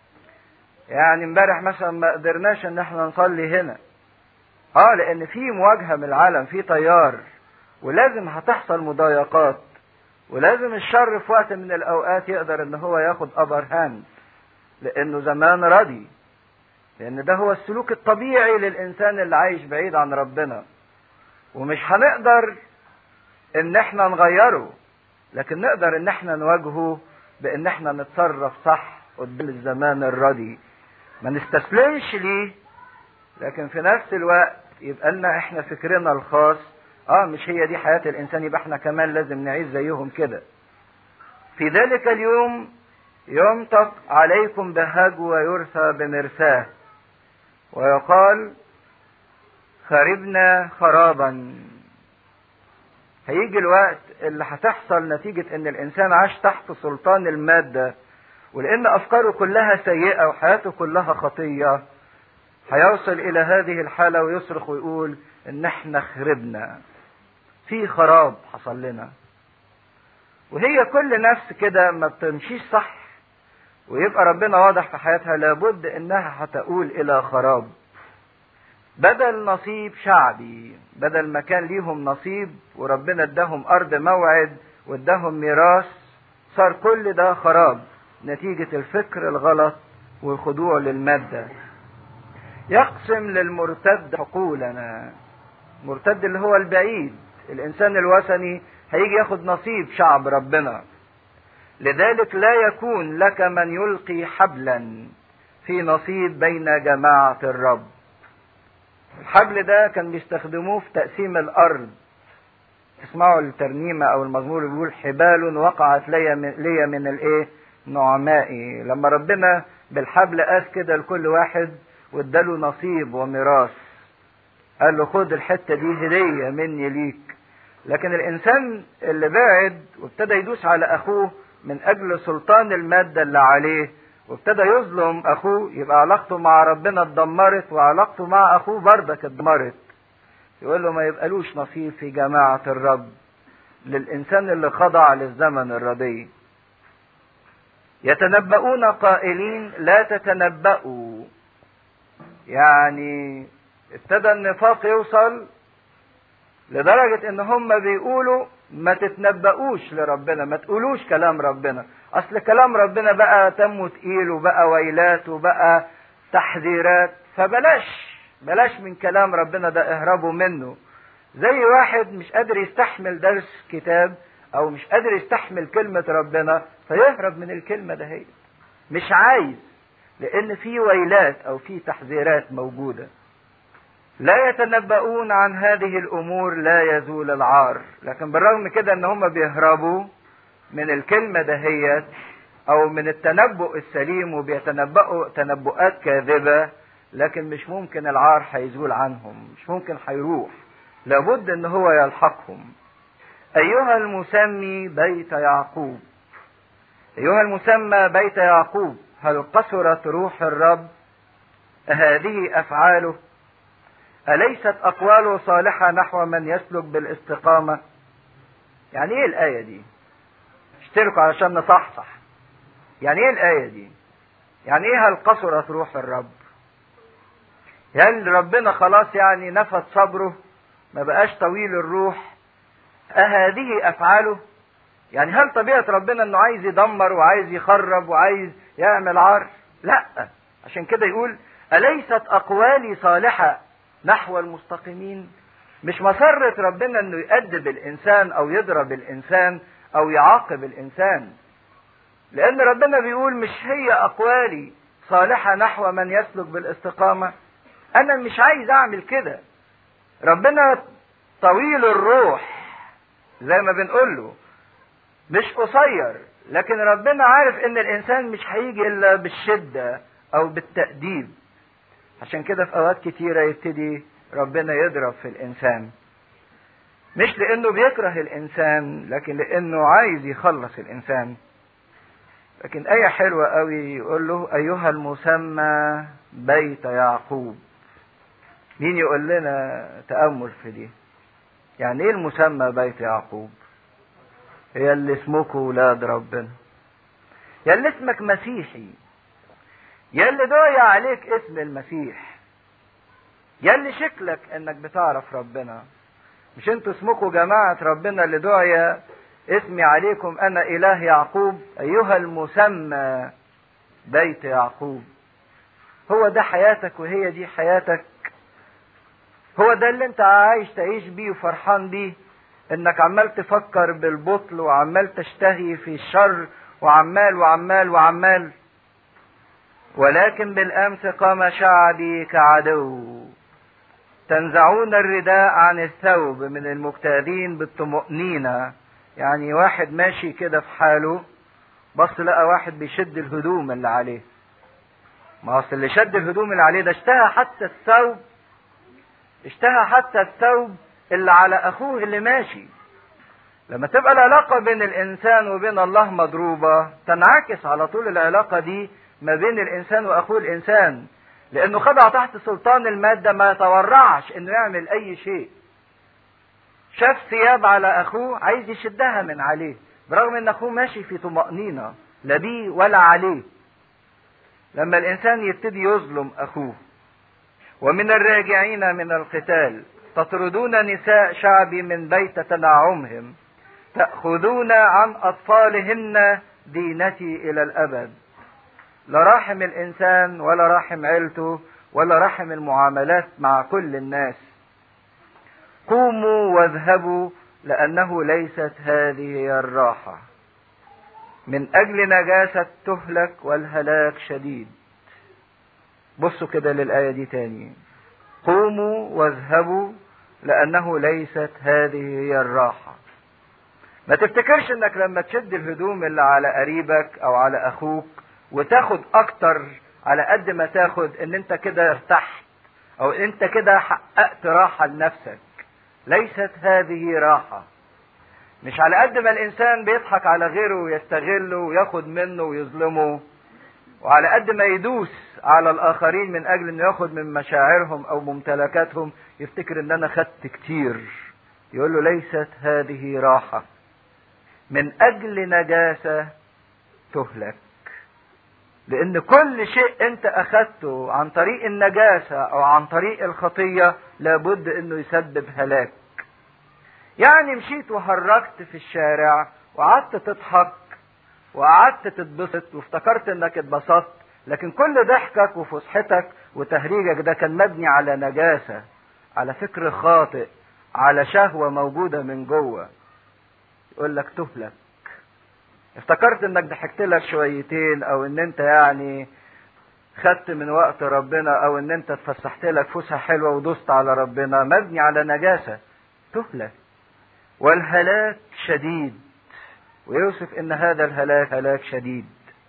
يعني امبارح مثلا ما قدرناش ان احنا نصلي هنا اه لان في مواجهة من العالم في تيار ولازم هتحصل مضايقات ولازم الشر في وقت من الاوقات يقدر ان هو ياخد ابر هاند لانه زمان ردي لان ده هو السلوك الطبيعي للانسان اللي عايش بعيد عن ربنا ومش هنقدر ان احنا نغيره لكن نقدر ان احنا نواجهه بان احنا نتصرف صح قدام الزمان الردي ما نستسلمش ليه لكن في نفس الوقت يبقى لنا احنا فكرنا الخاص اه مش هي دي حياة الانسان يبقى احنا كمان لازم نعيش زيهم كده في ذلك اليوم ينطق عليكم بهج ويرثى بمرثاه ويقال خربنا خرابا هيجي الوقت اللي هتحصل نتيجة ان الانسان عاش تحت سلطان المادة ولان افكاره كلها سيئة وحياته كلها خطية هيوصل الى هذه الحالة ويصرخ ويقول ان احنا خربنا في خراب حصل لنا وهي كل نفس كده ما بتمشيش صح ويبقى ربنا واضح في حياتها لابد انها هتقول الى خراب بدل نصيب شعبي بدل ما كان ليهم نصيب وربنا اداهم ارض موعد واداهم ميراث صار كل ده خراب نتيجة الفكر الغلط والخضوع للمادة يقسم للمرتد حقولنا مرتد اللي هو البعيد الانسان الوثني هيجي ياخد نصيب شعب ربنا لذلك لا يكون لك من يلقي حبلا في نصيب بين جماعة الرب الحبل ده كان بيستخدموه في تقسيم الارض تسمعوا الترنيمة او المزمور اللي بيقول حبال وقعت لي من, لي من الايه نعمائي لما ربنا بالحبل قاس كده لكل واحد واداله نصيب وميراث قال له خد الحتة دي هدية مني ليك لكن الانسان اللي بعد وابتدى يدوس على اخوه من اجل سلطان المادة اللي عليه وابتدى يظلم اخوه يبقى علاقته مع ربنا اتدمرت وعلاقته مع اخوه بردك اتدمرت يقول له ما يبقالوش نصيب في جماعة الرب للانسان اللي خضع للزمن الردي يتنبؤون قائلين لا تتنبؤوا يعني ابتدى النفاق يوصل لدرجة ان هم بيقولوا ما تتنبؤوش لربنا ما تقولوش كلام ربنا اصل كلام ربنا بقى تم تقيل وبقى ويلات وبقى تحذيرات فبلاش بلاش من كلام ربنا ده اهربوا منه زي واحد مش قادر يستحمل درس كتاب او مش قادر يستحمل كلمة ربنا فيهرب من الكلمة ده هي مش عايز لان في ويلات او في تحذيرات موجوده لا يتنبؤون عن هذه الامور لا يزول العار لكن بالرغم كده ان هم بيهربوا من الكلمه دهيت او من التنبؤ السليم وبيتنبؤوا تنبؤات كاذبه لكن مش ممكن العار هيزول عنهم مش ممكن هيروح لابد ان هو يلحقهم ايها المسمي بيت يعقوب ايها المسمى بيت يعقوب هل قصرت روح الرب هذه افعاله أليست أقواله صالحة نحو من يسلك بالاستقامة؟ يعني إيه الآية دي؟ اشتركوا علشان نصحصح. يعني إيه الآية دي؟ يعني إيه هل قصرت روح الرب؟ هل ربنا خلاص يعني نفت صبره؟ ما بقاش طويل الروح؟ أهذه أفعاله؟ يعني هل طبيعة ربنا إنه عايز يدمر وعايز يخرب وعايز يعمل عار؟ لأ، عشان كده يقول أليست أقوالي صالحة نحو المستقيمين مش مسرة ربنا انه يأدب الانسان او يضرب الانسان او يعاقب الانسان لان ربنا بيقول مش هي اقوالي صالحة نحو من يسلك بالاستقامة انا مش عايز اعمل كده ربنا طويل الروح زي ما بنقول له مش قصير لكن ربنا عارف ان الانسان مش هيجي الا بالشدة او بالتأديب عشان كده في اوقات كتيرة يبتدي ربنا يضرب في الانسان مش لانه بيكره الانسان لكن لانه عايز يخلص الانسان لكن آية حلوة قوي يقول له أيها المسمى بيت يعقوب مين يقول لنا تأمل في دي يعني ايه المسمى بيت يعقوب هي اللي اسمكم ولاد ربنا يا اللي اسمك مسيحي يا اللي دعي عليك اسم المسيح يا اللي شكلك انك بتعرف ربنا مش انتوا اسمكم جماعة ربنا اللي دعي اسمي عليكم انا اله يعقوب ايها المسمى بيت يعقوب هو ده حياتك وهي دي حياتك هو ده اللي انت عايش تعيش بيه وفرحان بيه انك عمال تفكر بالبطل وعمال تشتهي في الشر وعمال وعمال وعمال ولكن بالامس قام شعبي كعدو تنزعون الرداء عن الثوب من المجتهدين بالطمأنينة يعني واحد ماشي كده في حاله بص لقى واحد بيشد الهدوم اللي عليه ما اصل اللي شد الهدوم اللي عليه ده اشتهى حتى الثوب اشتهى حتى الثوب اللي على اخوه اللي ماشي لما تبقى العلاقة بين الانسان وبين الله مضروبة تنعكس على طول العلاقة دي ما بين الانسان واخوه الانسان لانه خضع تحت سلطان المادة ما يتورعش انه يعمل اي شيء شاف ثياب على اخوه عايز يشدها من عليه برغم ان اخوه ماشي في طمأنينة لا بيه ولا عليه لما الانسان يبتدي يظلم اخوه ومن الراجعين من القتال تطردون نساء شعبي من بيت تنعمهم تأخذون عن أطفالهن دينتي إلى الأبد لا راحم الإنسان ولا راحم عيلته ولا راحم المعاملات مع كل الناس قوموا واذهبوا لأنه ليست هذه هي الراحة من أجل نجاسة تهلك والهلاك شديد بصوا كده للآية دي تاني قوموا واذهبوا لأنه ليست هذه هي الراحة ما تفتكرش انك لما تشد الهدوم اللي على قريبك او على اخوك وتاخد اكتر على قد ما تاخد ان انت كده ارتحت او انت كده حققت راحة لنفسك ليست هذه راحة مش على قد ما الانسان بيضحك على غيره ويستغله وياخد منه ويظلمه وعلى قد ما يدوس على الاخرين من اجل انه ياخد من مشاعرهم او ممتلكاتهم يفتكر ان انا خدت كتير يقول له ليست هذه راحة من اجل نجاسة تهلك لان كل شيء انت اخدته عن طريق النجاسة او عن طريق الخطية لابد انه يسبب هلاك يعني مشيت وهرجت في الشارع وقعدت تضحك وقعدت تتبسط وافتكرت انك اتبسطت لكن كل ضحكك وفسحتك وتهريجك ده كان مبني على نجاسة على فكر خاطئ على شهوة موجودة من جوه يقول لك تهلك افتكرت انك ضحكت لك شويتين او ان انت يعني خدت من وقت ربنا او ان انت اتفسحت لك فسحة حلوة ودوست على ربنا مبني على نجاسة تهلك والهلاك شديد ويوصف ان هذا الهلاك هلاك شديد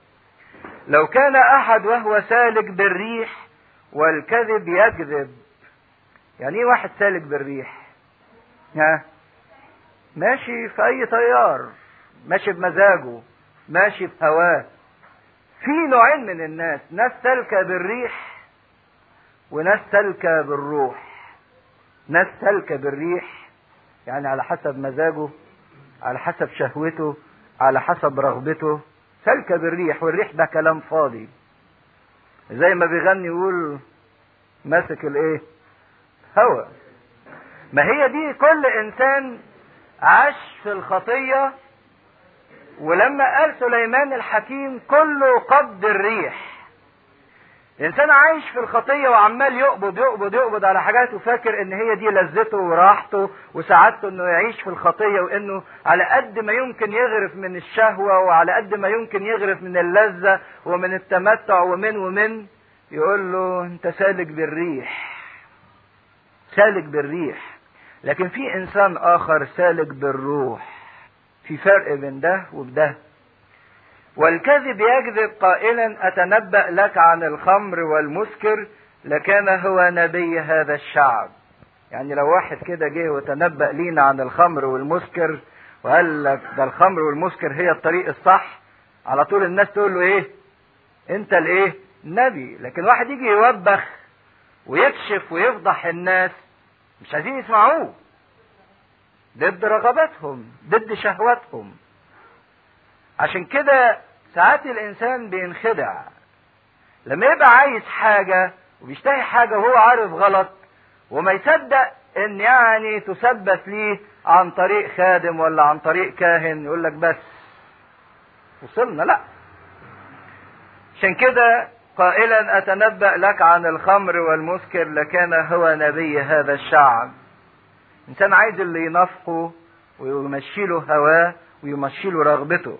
لو كان احد وهو سالك بالريح والكذب يكذب يعني ايه واحد سالك بالريح ها ماشي في اي تيار ماشي بمزاجه ماشي بهواه في نوعين من الناس ناس سالكة بالريح وناس سالكة بالروح ناس سالكة بالريح يعني على حسب مزاجه على حسب شهوته على حسب رغبته سالكة بالريح والريح ده كلام فاضي زي ما بيغني يقول ماسك الايه هوى ما هي دي كل انسان عاش في الخطية ولما قال سليمان الحكيم كله قبض الريح الانسان عايش في الخطيه وعمال يقبض يقبض يقبض على حاجات وفاكر ان هي دي لذته وراحته وسعادته انه يعيش في الخطيه وانه على قد ما يمكن يغرف من الشهوه وعلى قد ما يمكن يغرف من اللذه ومن التمتع ومن ومن يقول له انت سالك بالريح سالك بالريح لكن في انسان اخر سالك بالروح في فرق بين ده وبده والكذب يكذب قائلا اتنبأ لك عن الخمر والمسكر لكان هو نبي هذا الشعب يعني لو واحد كده جه وتنبأ لينا عن الخمر والمسكر وقال لك ده الخمر والمسكر هي الطريق الصح على طول الناس تقول له ايه انت الايه نبي لكن واحد يجي يوبخ ويكشف ويفضح الناس مش عايزين يسمعوه ضد رغباتهم ضد شهواتهم عشان كده ساعات الانسان بينخدع لما يبقى عايز حاجة وبيشتهي حاجة وهو عارف غلط وما يصدق ان يعني تثبت ليه عن طريق خادم ولا عن طريق كاهن يقول لك بس وصلنا لا عشان كده قائلا اتنبأ لك عن الخمر والمسكر لكان هو نبي هذا الشعب انسان عايز اللي ينافقه ويمشي له هواه ويمشي له رغبته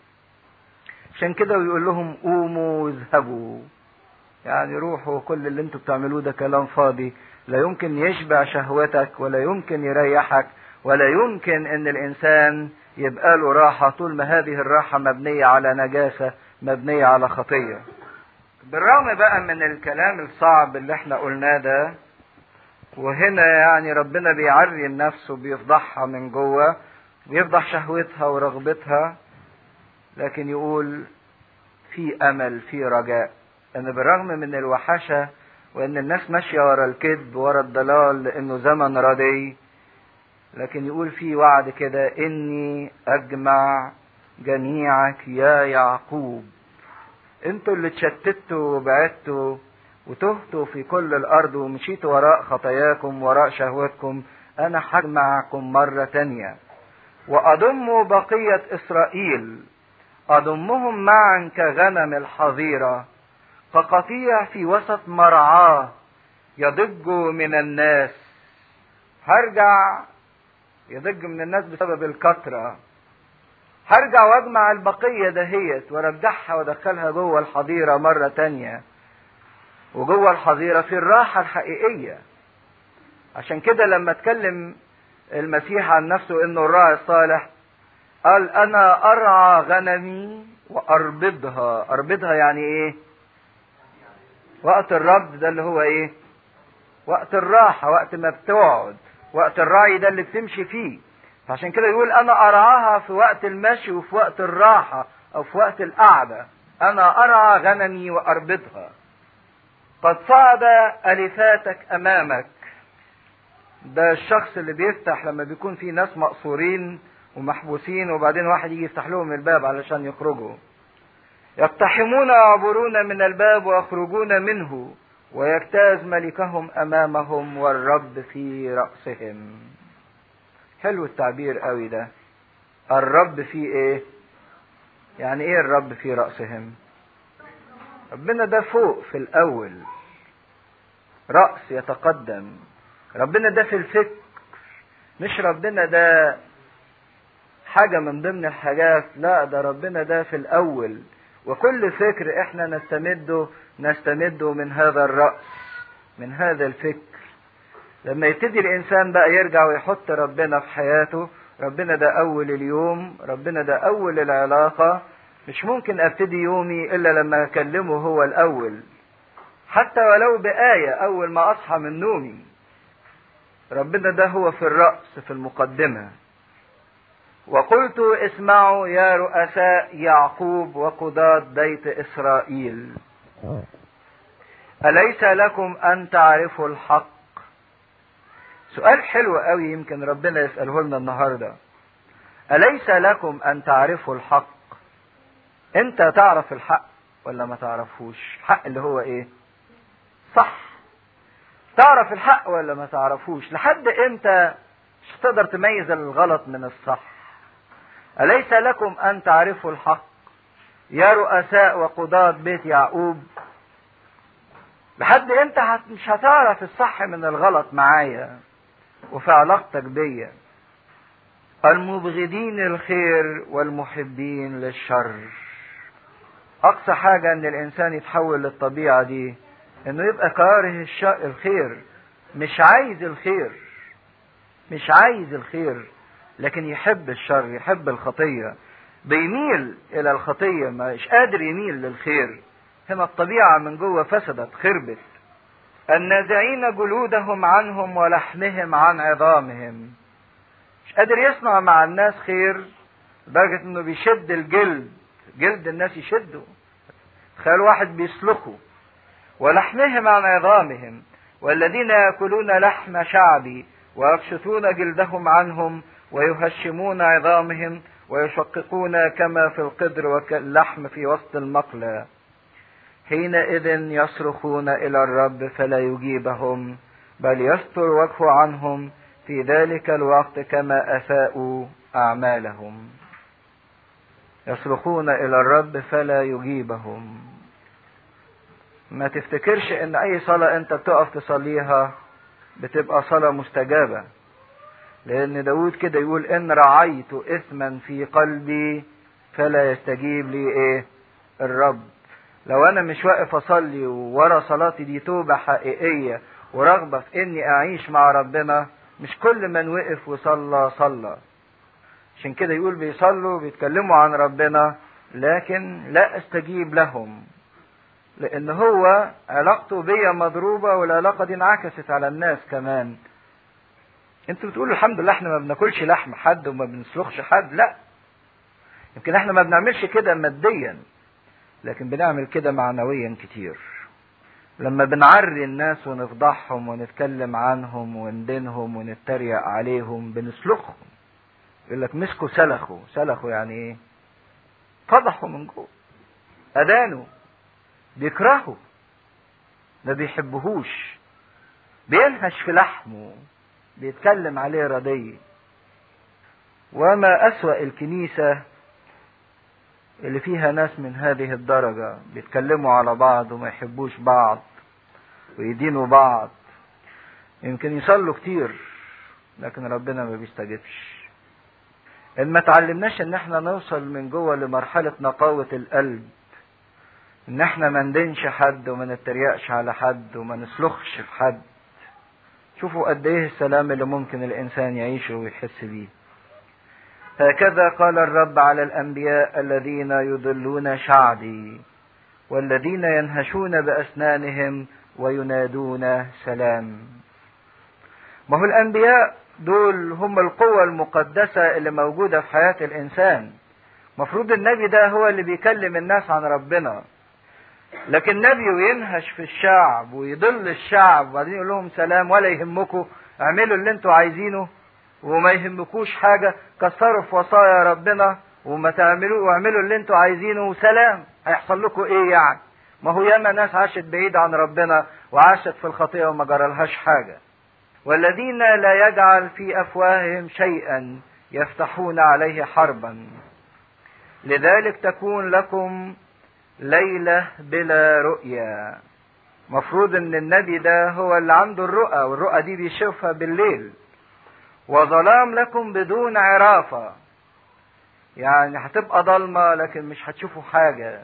عشان كده ويقول لهم قوموا واذهبوا يعني روحوا كل اللي انتوا بتعملوه ده كلام فاضي لا يمكن يشبع شهوتك ولا يمكن يريحك ولا يمكن ان الانسان يبقى له راحة طول ما هذه الراحة مبنية على نجاسة مبنية على خطية بالرغم بقى من الكلام الصعب اللي احنا قلناه ده وهنا يعني ربنا بيعري النفس وبيفضحها من جوه بيفضح شهوتها ورغبتها لكن يقول في امل في رجاء ان بالرغم من الوحشه وان الناس ماشيه ورا الكذب ورا الضلال لانه زمن ردي لكن يقول في وعد كده اني اجمع جميعك يا يعقوب انتوا اللي اتشتتوا وبعدتوا وتهتوا في كل الارض ومشيتوا وراء خطاياكم وراء شهوتكم انا هجمعكم مرة تانية واضم بقية اسرائيل اضمهم معا كغنم الحظيرة كقطيع في وسط مرعاه يضج من الناس هرجع يضج من الناس بسبب الكثرة هرجع واجمع البقية دهيت وارجعها وادخلها جوه الحظيرة مرة تانية وجوه الحظيرة في الراحة الحقيقية عشان كده لما اتكلم المسيح عن نفسه انه الراعي الصالح قال انا ارعى غنمي واربضها اربضها يعني ايه وقت الربض ده اللي هو ايه وقت الراحة وقت ما بتقعد وقت الرعي ده اللي بتمشي فيه فعشان كده يقول انا ارعاها في وقت المشي وفي وقت الراحة او في وقت القعدة انا ارعى غنمي واربضها قد صعد الفاتك امامك ده الشخص اللي بيفتح لما بيكون في ناس مقصورين ومحبوسين وبعدين واحد يجي يفتح لهم الباب علشان يخرجوا يقتحمون ويعبرون من الباب ويخرجون منه ويجتاز ملكهم امامهم والرب في راسهم حلو التعبير قوي ده الرب في ايه يعني ايه الرب في راسهم ربنا ده فوق في الاول راس يتقدم ربنا ده في الفكر مش ربنا ده حاجة من ضمن الحاجات لا ده ربنا ده في الأول وكل فكر احنا نستمده نستمده من هذا الرأس من هذا الفكر لما يبتدي الإنسان بقى يرجع ويحط ربنا في حياته ربنا ده أول اليوم ربنا ده أول العلاقة مش ممكن أبتدي يومي إلا لما أكلمه هو الأول حتى ولو بآية أول ما أصحى من نومي ربنا ده هو في الرأس في المقدمة وقلت اسمعوا يا رؤساء يعقوب وقضاة بيت إسرائيل أليس لكم أن تعرفوا الحق سؤال حلو قوي يمكن ربنا يسأله لنا النهاردة أليس لكم أن تعرفوا الحق أنت تعرف الحق ولا ما تعرفوش الحق اللي هو إيه صح تعرف الحق ولا ما تعرفوش لحد امتى مش هتقدر تميز الغلط من الصح أليس لكم أن تعرفوا الحق يا رؤساء وقضاة بيت يعقوب لحد امتى هت... مش هتعرف الصح من الغلط معايا وفي علاقتك بيا المبغضين الخير والمحبين للشر اقصى حاجة ان الانسان يتحول للطبيعة دي انه يبقى كاره الشر الخير مش عايز الخير مش عايز الخير لكن يحب الشر يحب الخطية بيميل الى الخطية مش قادر يميل للخير هنا الطبيعة من جوه فسدت خربت النازعين جلودهم عنهم ولحمهم عن عظامهم مش قادر يصنع مع الناس خير لدرجة انه بيشد الجلد جلد الناس يشده تخيل واحد بيسلخه ولحمهم عن عظامهم والذين ياكلون لحم شعبي ويبسطون جلدهم عنهم ويهشمون عظامهم ويشققون كما في القدر واللحم في وسط المقلى حينئذ يصرخون الى الرب فلا يجيبهم بل يستر وجهه عنهم في ذلك الوقت كما اساءوا اعمالهم يصرخون الى الرب فلا يجيبهم ما تفتكرش ان اي صلاة انت بتقف تصليها بتبقى صلاة مستجابة لان داود كده يقول ان رعيت اثما في قلبي فلا يستجيب لي ايه الرب لو انا مش واقف اصلي ورا صلاتي دي توبة حقيقية ورغبة في اني اعيش مع ربنا مش كل من وقف وصلى صلى عشان كده يقول بيصلوا بيتكلموا عن ربنا لكن لا استجيب لهم لان هو علاقته بيا مضروبة والعلاقة دي انعكست على الناس كمان انتوا بتقولوا الحمد لله احنا ما بناكلش لحم حد وما بنسلخش حد لا يمكن احنا ما بنعملش كده ماديا لكن بنعمل كده معنويا كتير لما بنعري الناس ونفضحهم ونتكلم عنهم وندينهم ونتريق عليهم بنسلخهم يقول لك مسكوا سلخوا سلخوا يعني ايه فضحوا من جوه ادانوا بيكرهوا ما بيحبهوش بينهش في لحمه بيتكلم عليه ردي وما أسوأ الكنيسة اللي فيها ناس من هذه الدرجة بيتكلموا على بعض وما يحبوش بعض ويدينوا بعض يمكن يصلوا كتير لكن ربنا ما بيستجبش ان ما تعلمناش ان احنا نوصل من جوه لمرحلة نقاوة القلب ان احنا ما ندينش حد وما نتريقش على حد وما نسلخش في حد شوفوا قد ايه السلام اللي ممكن الانسان يعيشه ويحس بيه هكذا قال الرب على الانبياء الذين يضلون شعبي والذين ينهشون باسنانهم وينادون سلام ما هو الانبياء دول هم القوة المقدسة اللي موجودة في حياة الانسان مفروض النبي ده هو اللي بيكلم الناس عن ربنا لكن نبي وينهش في الشعب ويضل الشعب وبعدين يقول لهم سلام ولا يهمكم اعملوا اللي انتوا عايزينه وما يهمكوش حاجة كسروا في وصايا ربنا وما تعملوا واعملوا اللي انتوا عايزينه وسلام هيحصل لكم ايه يعني ما هو ياما ناس عاشت بعيد عن ربنا وعاشت في الخطيئة وما جرالهاش حاجة والذين لا يجعل في افواههم شيئا يفتحون عليه حربا لذلك تكون لكم ليلة بلا رؤيا مفروض ان النبي ده هو اللي عنده الرؤى والرؤى دي بيشوفها بالليل وظلام لكم بدون عرافة يعني هتبقى ضلمة لكن مش هتشوفوا حاجة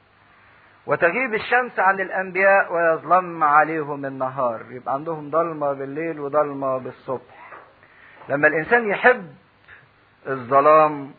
وتغيب الشمس عن الأنبياء ويظلم عليهم النهار يبقى عندهم ضلمة بالليل وضلمة بالصبح لما الإنسان يحب الظلام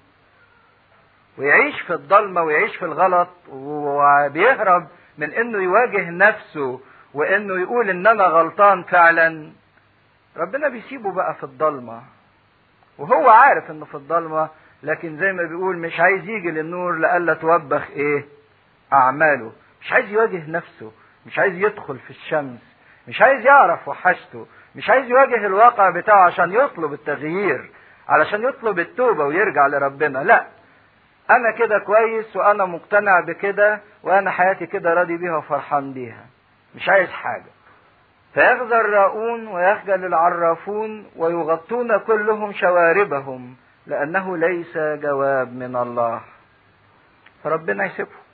ويعيش في الضلمة ويعيش في الغلط وبيهرب من انه يواجه نفسه وانه يقول ان انا غلطان فعلا ربنا بيسيبه بقى في الضلمة وهو عارف انه في الضلمة لكن زي ما بيقول مش عايز يجي للنور لألا توبخ ايه اعماله مش عايز يواجه نفسه مش عايز يدخل في الشمس مش عايز يعرف وحشته مش عايز يواجه الواقع بتاعه عشان يطلب التغيير علشان يطلب التوبة ويرجع لربنا لا انا كده كويس وانا مقتنع بكده وانا حياتي كده راضي بيها وفرحان بيها مش عايز حاجة فيغزى الراؤون ويخجل العرافون ويغطون كلهم شواربهم لأنه ليس جواب من الله فربنا يسيبهم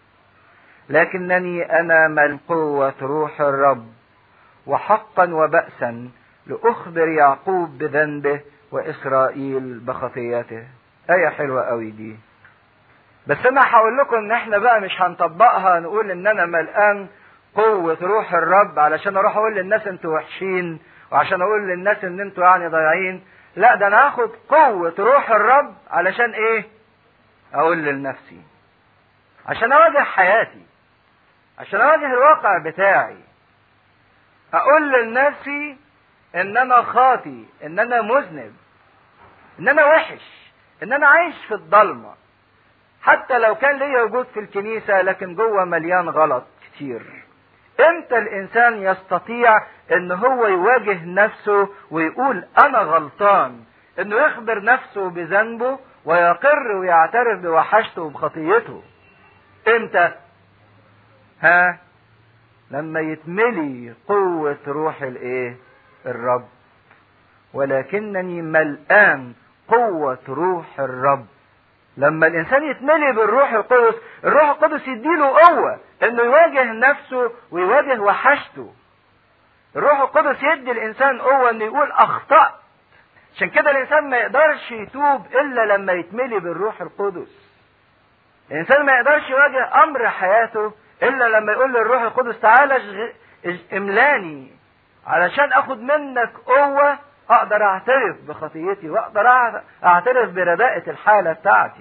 لكنني أنا من قوة روح الرب وحقا وبأسا لأخبر يعقوب بذنبه وإسرائيل بخطيته آية حلوة قوي دي بس أنا هقول لكم إن إحنا بقى مش هنطبقها نقول إن أنا ملقان قوة روح الرب علشان أروح أقول للناس أنتوا وحشين وعشان أقول للناس إن أنتوا يعني ضايعين لا ده أنا هاخد قوة روح الرب علشان إيه؟ أقول لنفسي عشان أواجه حياتي عشان أواجه الواقع بتاعي اقول لنفسي ان انا خاطي ان انا مذنب ان انا وحش ان انا عايش في الضلمة حتى لو كان ليا وجود في الكنيسة لكن جوه مليان غلط كتير امتى الانسان يستطيع ان هو يواجه نفسه ويقول انا غلطان انه يخبر نفسه بذنبه ويقر ويعترف بوحشته وبخطيته امتى ها لما يتملي قوة روح الايه الرب ولكنني ملآن قوة روح الرب لما الانسان يتملي بالروح القدس الروح القدس يديله قوة انه يواجه نفسه ويواجه وحشته الروح القدس يدي الانسان قوة انه يقول اخطأت عشان كده الانسان ما يقدرش يتوب الا لما يتملي بالروح القدس الانسان ما يقدرش يواجه امر حياته الا لما يقول للروح القدس تعالى املاني علشان اخد منك قوة اقدر اعترف بخطيتي واقدر اعترف برداءة الحالة بتاعتي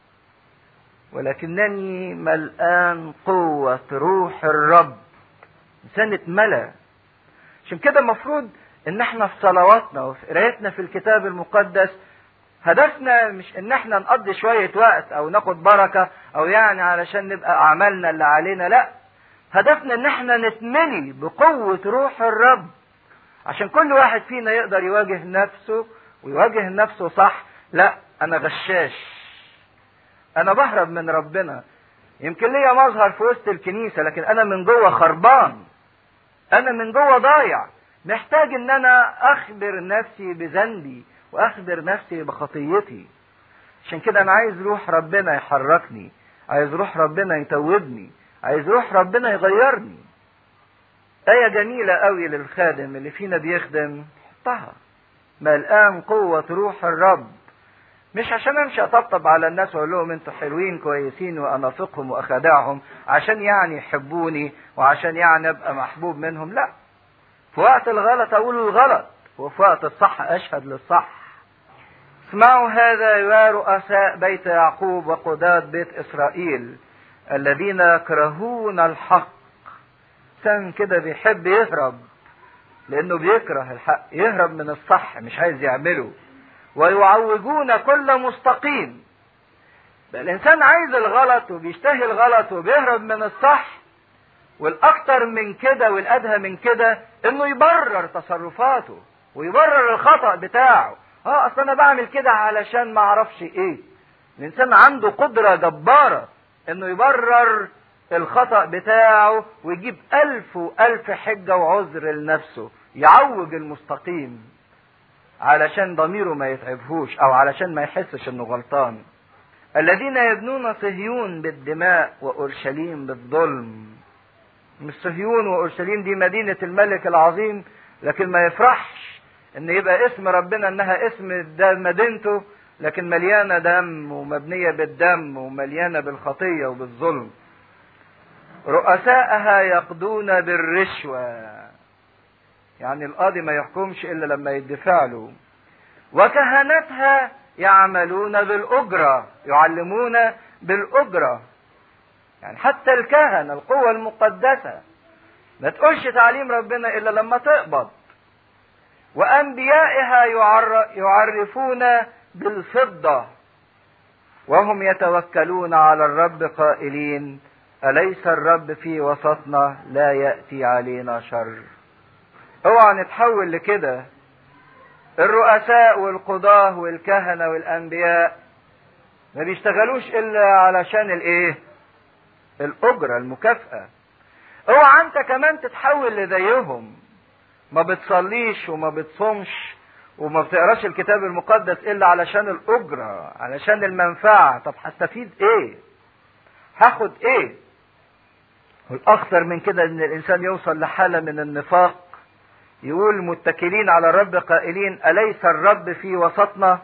ولكنني ملآن قوة روح الرب انسان اتملى عشان كده المفروض ان احنا في صلواتنا وفي قرايتنا في الكتاب المقدس هدفنا مش ان احنا نقضي شوية وقت او ناخد بركة او يعني علشان نبقى اعمالنا اللي علينا لا هدفنا ان احنا نتملي بقوة روح الرب عشان كل واحد فينا يقدر يواجه نفسه ويواجه نفسه صح لا انا غشاش انا بهرب من ربنا يمكن ليا مظهر في وسط الكنيسة لكن انا من جوه خربان انا من جوه ضايع محتاج ان انا اخبر نفسي بذنبي واخبر نفسي بخطيتي عشان كده انا عايز روح ربنا يحركني عايز روح ربنا يتوبني عايز روح ربنا يغيرني آية جميلة قوي للخادم اللي فينا بيخدم حطها ملقان قوة روح الرب مش عشان امشي اطبطب على الناس واقول لهم انتوا حلوين كويسين وانافقهم واخدعهم عشان يعني يحبوني وعشان يعني ابقى محبوب منهم لا في وقت الغلط اقول الغلط وفي وقت الصح اشهد للصح اسمعوا هذا يا رؤساء بيت يعقوب وقضاة بيت اسرائيل الذين يكرهون الحق انسان كده بيحب يهرب لانه بيكره الحق يهرب من الصح مش عايز يعمله ويعوجون كل مستقيم الانسان عايز الغلط وبيشتهي الغلط وبيهرب من الصح والاكتر من كده والادهى من كده انه يبرر تصرفاته ويبرر الخطأ بتاعه اه اصل انا بعمل كده علشان ما اعرفش ايه الانسان عنده قدرة جبارة انه يبرر الخطأ بتاعه ويجيب ألف وألف حجة وعذر لنفسه يعوج المستقيم علشان ضميره ما يتعبهوش أو علشان ما يحسش إنه غلطان الذين يبنون صهيون بالدماء وأورشليم بالظلم مش صهيون وأورشليم دي مدينة الملك العظيم لكن ما يفرحش إن يبقى اسم ربنا إنها اسم مدينته لكن مليانة دم ومبنية بالدم ومليانة بالخطية وبالظلم رؤساءها يقضون بالرشوة يعني القاضي ما يحكمش إلا لما يدفع له وكهنتها يعملون بالأجرة يعلمون بالأجرة يعني حتى الكهنة القوة المقدسة ما تقولش تعليم ربنا إلا لما تقبض وأنبيائها يعرفون بالفضة وهم يتوكلون على الرب قائلين أليس الرب في وسطنا لا يأتي علينا شر اوعى نتحول لكده الرؤساء والقضاة والكهنة والأنبياء ما بيشتغلوش إلا علشان الإيه؟ الأجرة المكافأة اوعى أنت كمان تتحول لزيهم ما بتصليش وما بتصومش وما بتقراش الكتاب المقدس إلا علشان الأجرة علشان المنفعة طب هستفيد إيه؟ هاخد إيه؟ والأخطر من كده إن الإنسان يوصل لحالة من النفاق يقول متكلين على الرب قائلين أليس الرب في وسطنا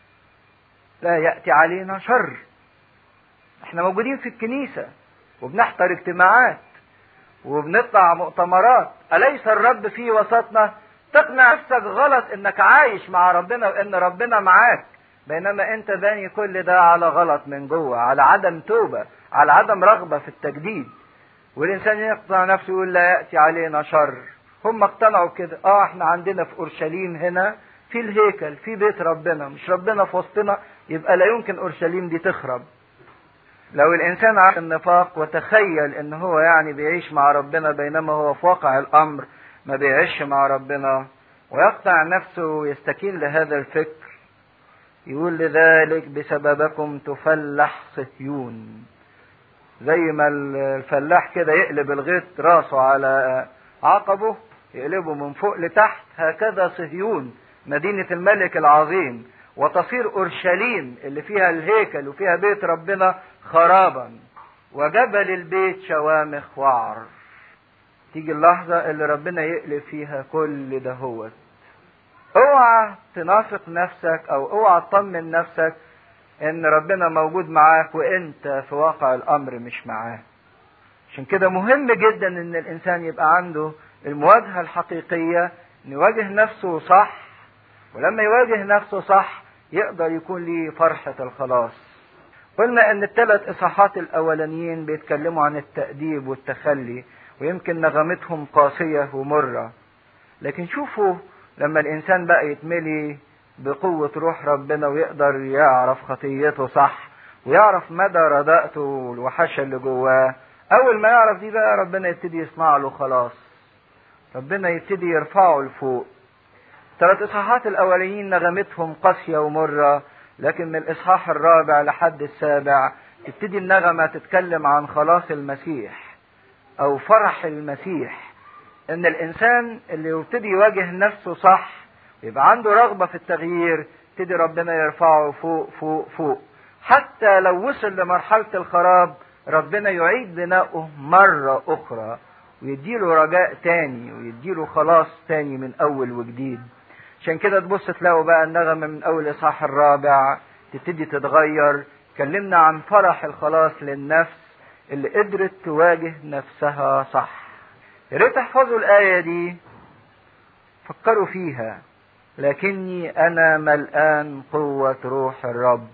لا يأتي علينا شر احنا موجودين في الكنيسة وبنحضر اجتماعات وبنطلع مؤتمرات أليس الرب في وسطنا تقنع نفسك غلط انك عايش مع ربنا وان ربنا معاك بينما انت باني كل ده على غلط من جوه على عدم توبة على عدم رغبة في التجديد والإنسان يقطع نفسه يقول لا يأتي علينا شر هم اقتنعوا كده اه احنا عندنا في اورشليم هنا في الهيكل في بيت ربنا مش ربنا في وسطنا يبقى لا يمكن اورشليم دي تخرب لو الانسان عارف النفاق وتخيل ان هو يعني بيعيش مع ربنا بينما هو في واقع الامر ما بيعيش مع ربنا ويقطع نفسه ويستكين لهذا الفكر يقول لذلك بسببكم تفلح صهيون زي ما الفلاح كده يقلب الغيط راسه على عقبه يقلبه من فوق لتحت هكذا صهيون مدينة الملك العظيم وتصير أورشليم اللي فيها الهيكل وفيها بيت ربنا خرابا وجبل البيت شوامخ وعر تيجي اللحظة اللي ربنا يقلب فيها كل ده هو اوعى تنافق نفسك او اوعى تطمن نفسك ان ربنا موجود معاك وانت في واقع الامر مش معاه عشان كده مهم جدا ان الانسان يبقى عنده المواجهة الحقيقية ان يواجه نفسه صح ولما يواجه نفسه صح يقدر يكون ليه فرحة الخلاص قلنا ان الثلاث اصحاحات الاولانيين بيتكلموا عن التأديب والتخلي ويمكن نغمتهم قاسية ومرة لكن شوفوا لما الانسان بقى يتملي بقوة روح ربنا ويقدر يعرف خطيته صح ويعرف مدى رداءته والوحشة اللي جواه اول ما يعرف دي بقى ربنا يبتدي يصنع له خلاص ربنا يبتدي يرفعه لفوق ثلاث اصحاحات الاولين نغمتهم قاسية ومرة لكن من الاصحاح الرابع لحد السابع تبتدي النغمة تتكلم عن خلاص المسيح او فرح المسيح ان الانسان اللي يبتدي يواجه نفسه صح يبقى عنده رغبة في التغيير يبتدي ربنا يرفعه فوق فوق فوق حتى لو وصل لمرحلة الخراب ربنا يعيد بناؤه مرة أخرى ويديله رجاء تاني ويديله خلاص تاني من أول وجديد عشان كده تبص تلاقوا بقى النغمة من أول إصحاح الرابع تبتدي تتغير اتكلمنا عن فرح الخلاص للنفس اللي قدرت تواجه نفسها صح يا ريت تحفظوا الآية دي فكروا فيها لكني أنا ملآن قوة روح الرب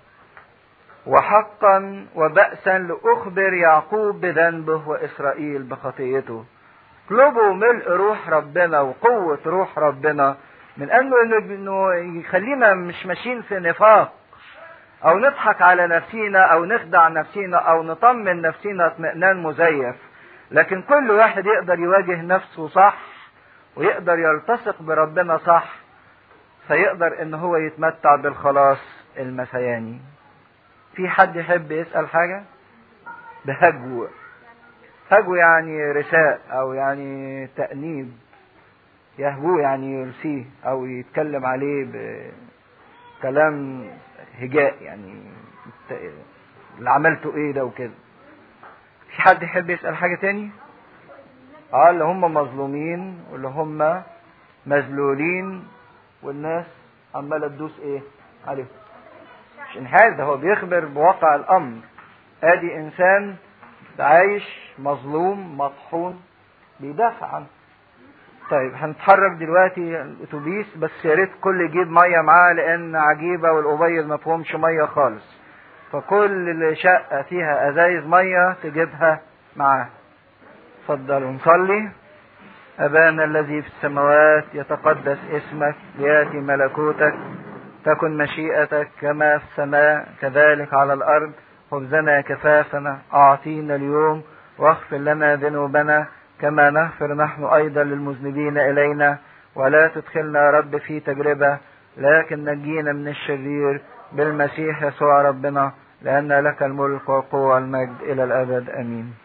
وحقا وبأسا لأخبر يعقوب بذنبه وإسرائيل بخطيته اطلبوا ملء روح ربنا وقوة روح ربنا من أنه إنه يخلينا مش ماشيين في نفاق أو نضحك على نفسينا أو نخدع نفسينا أو نطمن نفسينا اطمئنان مزيف لكن كل واحد يقدر يواجه نفسه صح ويقدر يلتصق بربنا صح فيقدر ان هو يتمتع بالخلاص المسياني في حد يحب يسأل حاجة بهجو هجو يعني رثاء او يعني تأنيب يهجوه يعني يرسيه او يتكلم عليه بكلام هجاء يعني اللي عملته ايه ده وكده في حد يحب يسأل حاجة تاني اه اللي هم مظلومين واللي هم مذلولين والناس عمالة تدوس ايه عليهم مش انحاز ده هو بيخبر بواقع الامر ادي انسان عايش مظلوم مطحون بيدافع عنه طيب هنتحرك دلوقتي الاتوبيس بس يا ريت كل يجيب ميه معاه لان عجيبه والابيض ما فيهمش ميه خالص فكل شقه فيها ازايز ميه تجيبها معاه اتفضلوا نصلي أبانا الذي في السماوات يتقدس اسمك ليأتي ملكوتك تكن مشيئتك كما في السماء كذلك على الأرض خبزنا كفافنا أعطينا اليوم واغفر لنا ذنوبنا كما نغفر نحن أيضا للمذنبين إلينا ولا تدخلنا رب في تجربة لكن نجينا من الشرير بالمسيح يسوع ربنا لأن لك الملك والقوة والمجد إلى الأبد آمين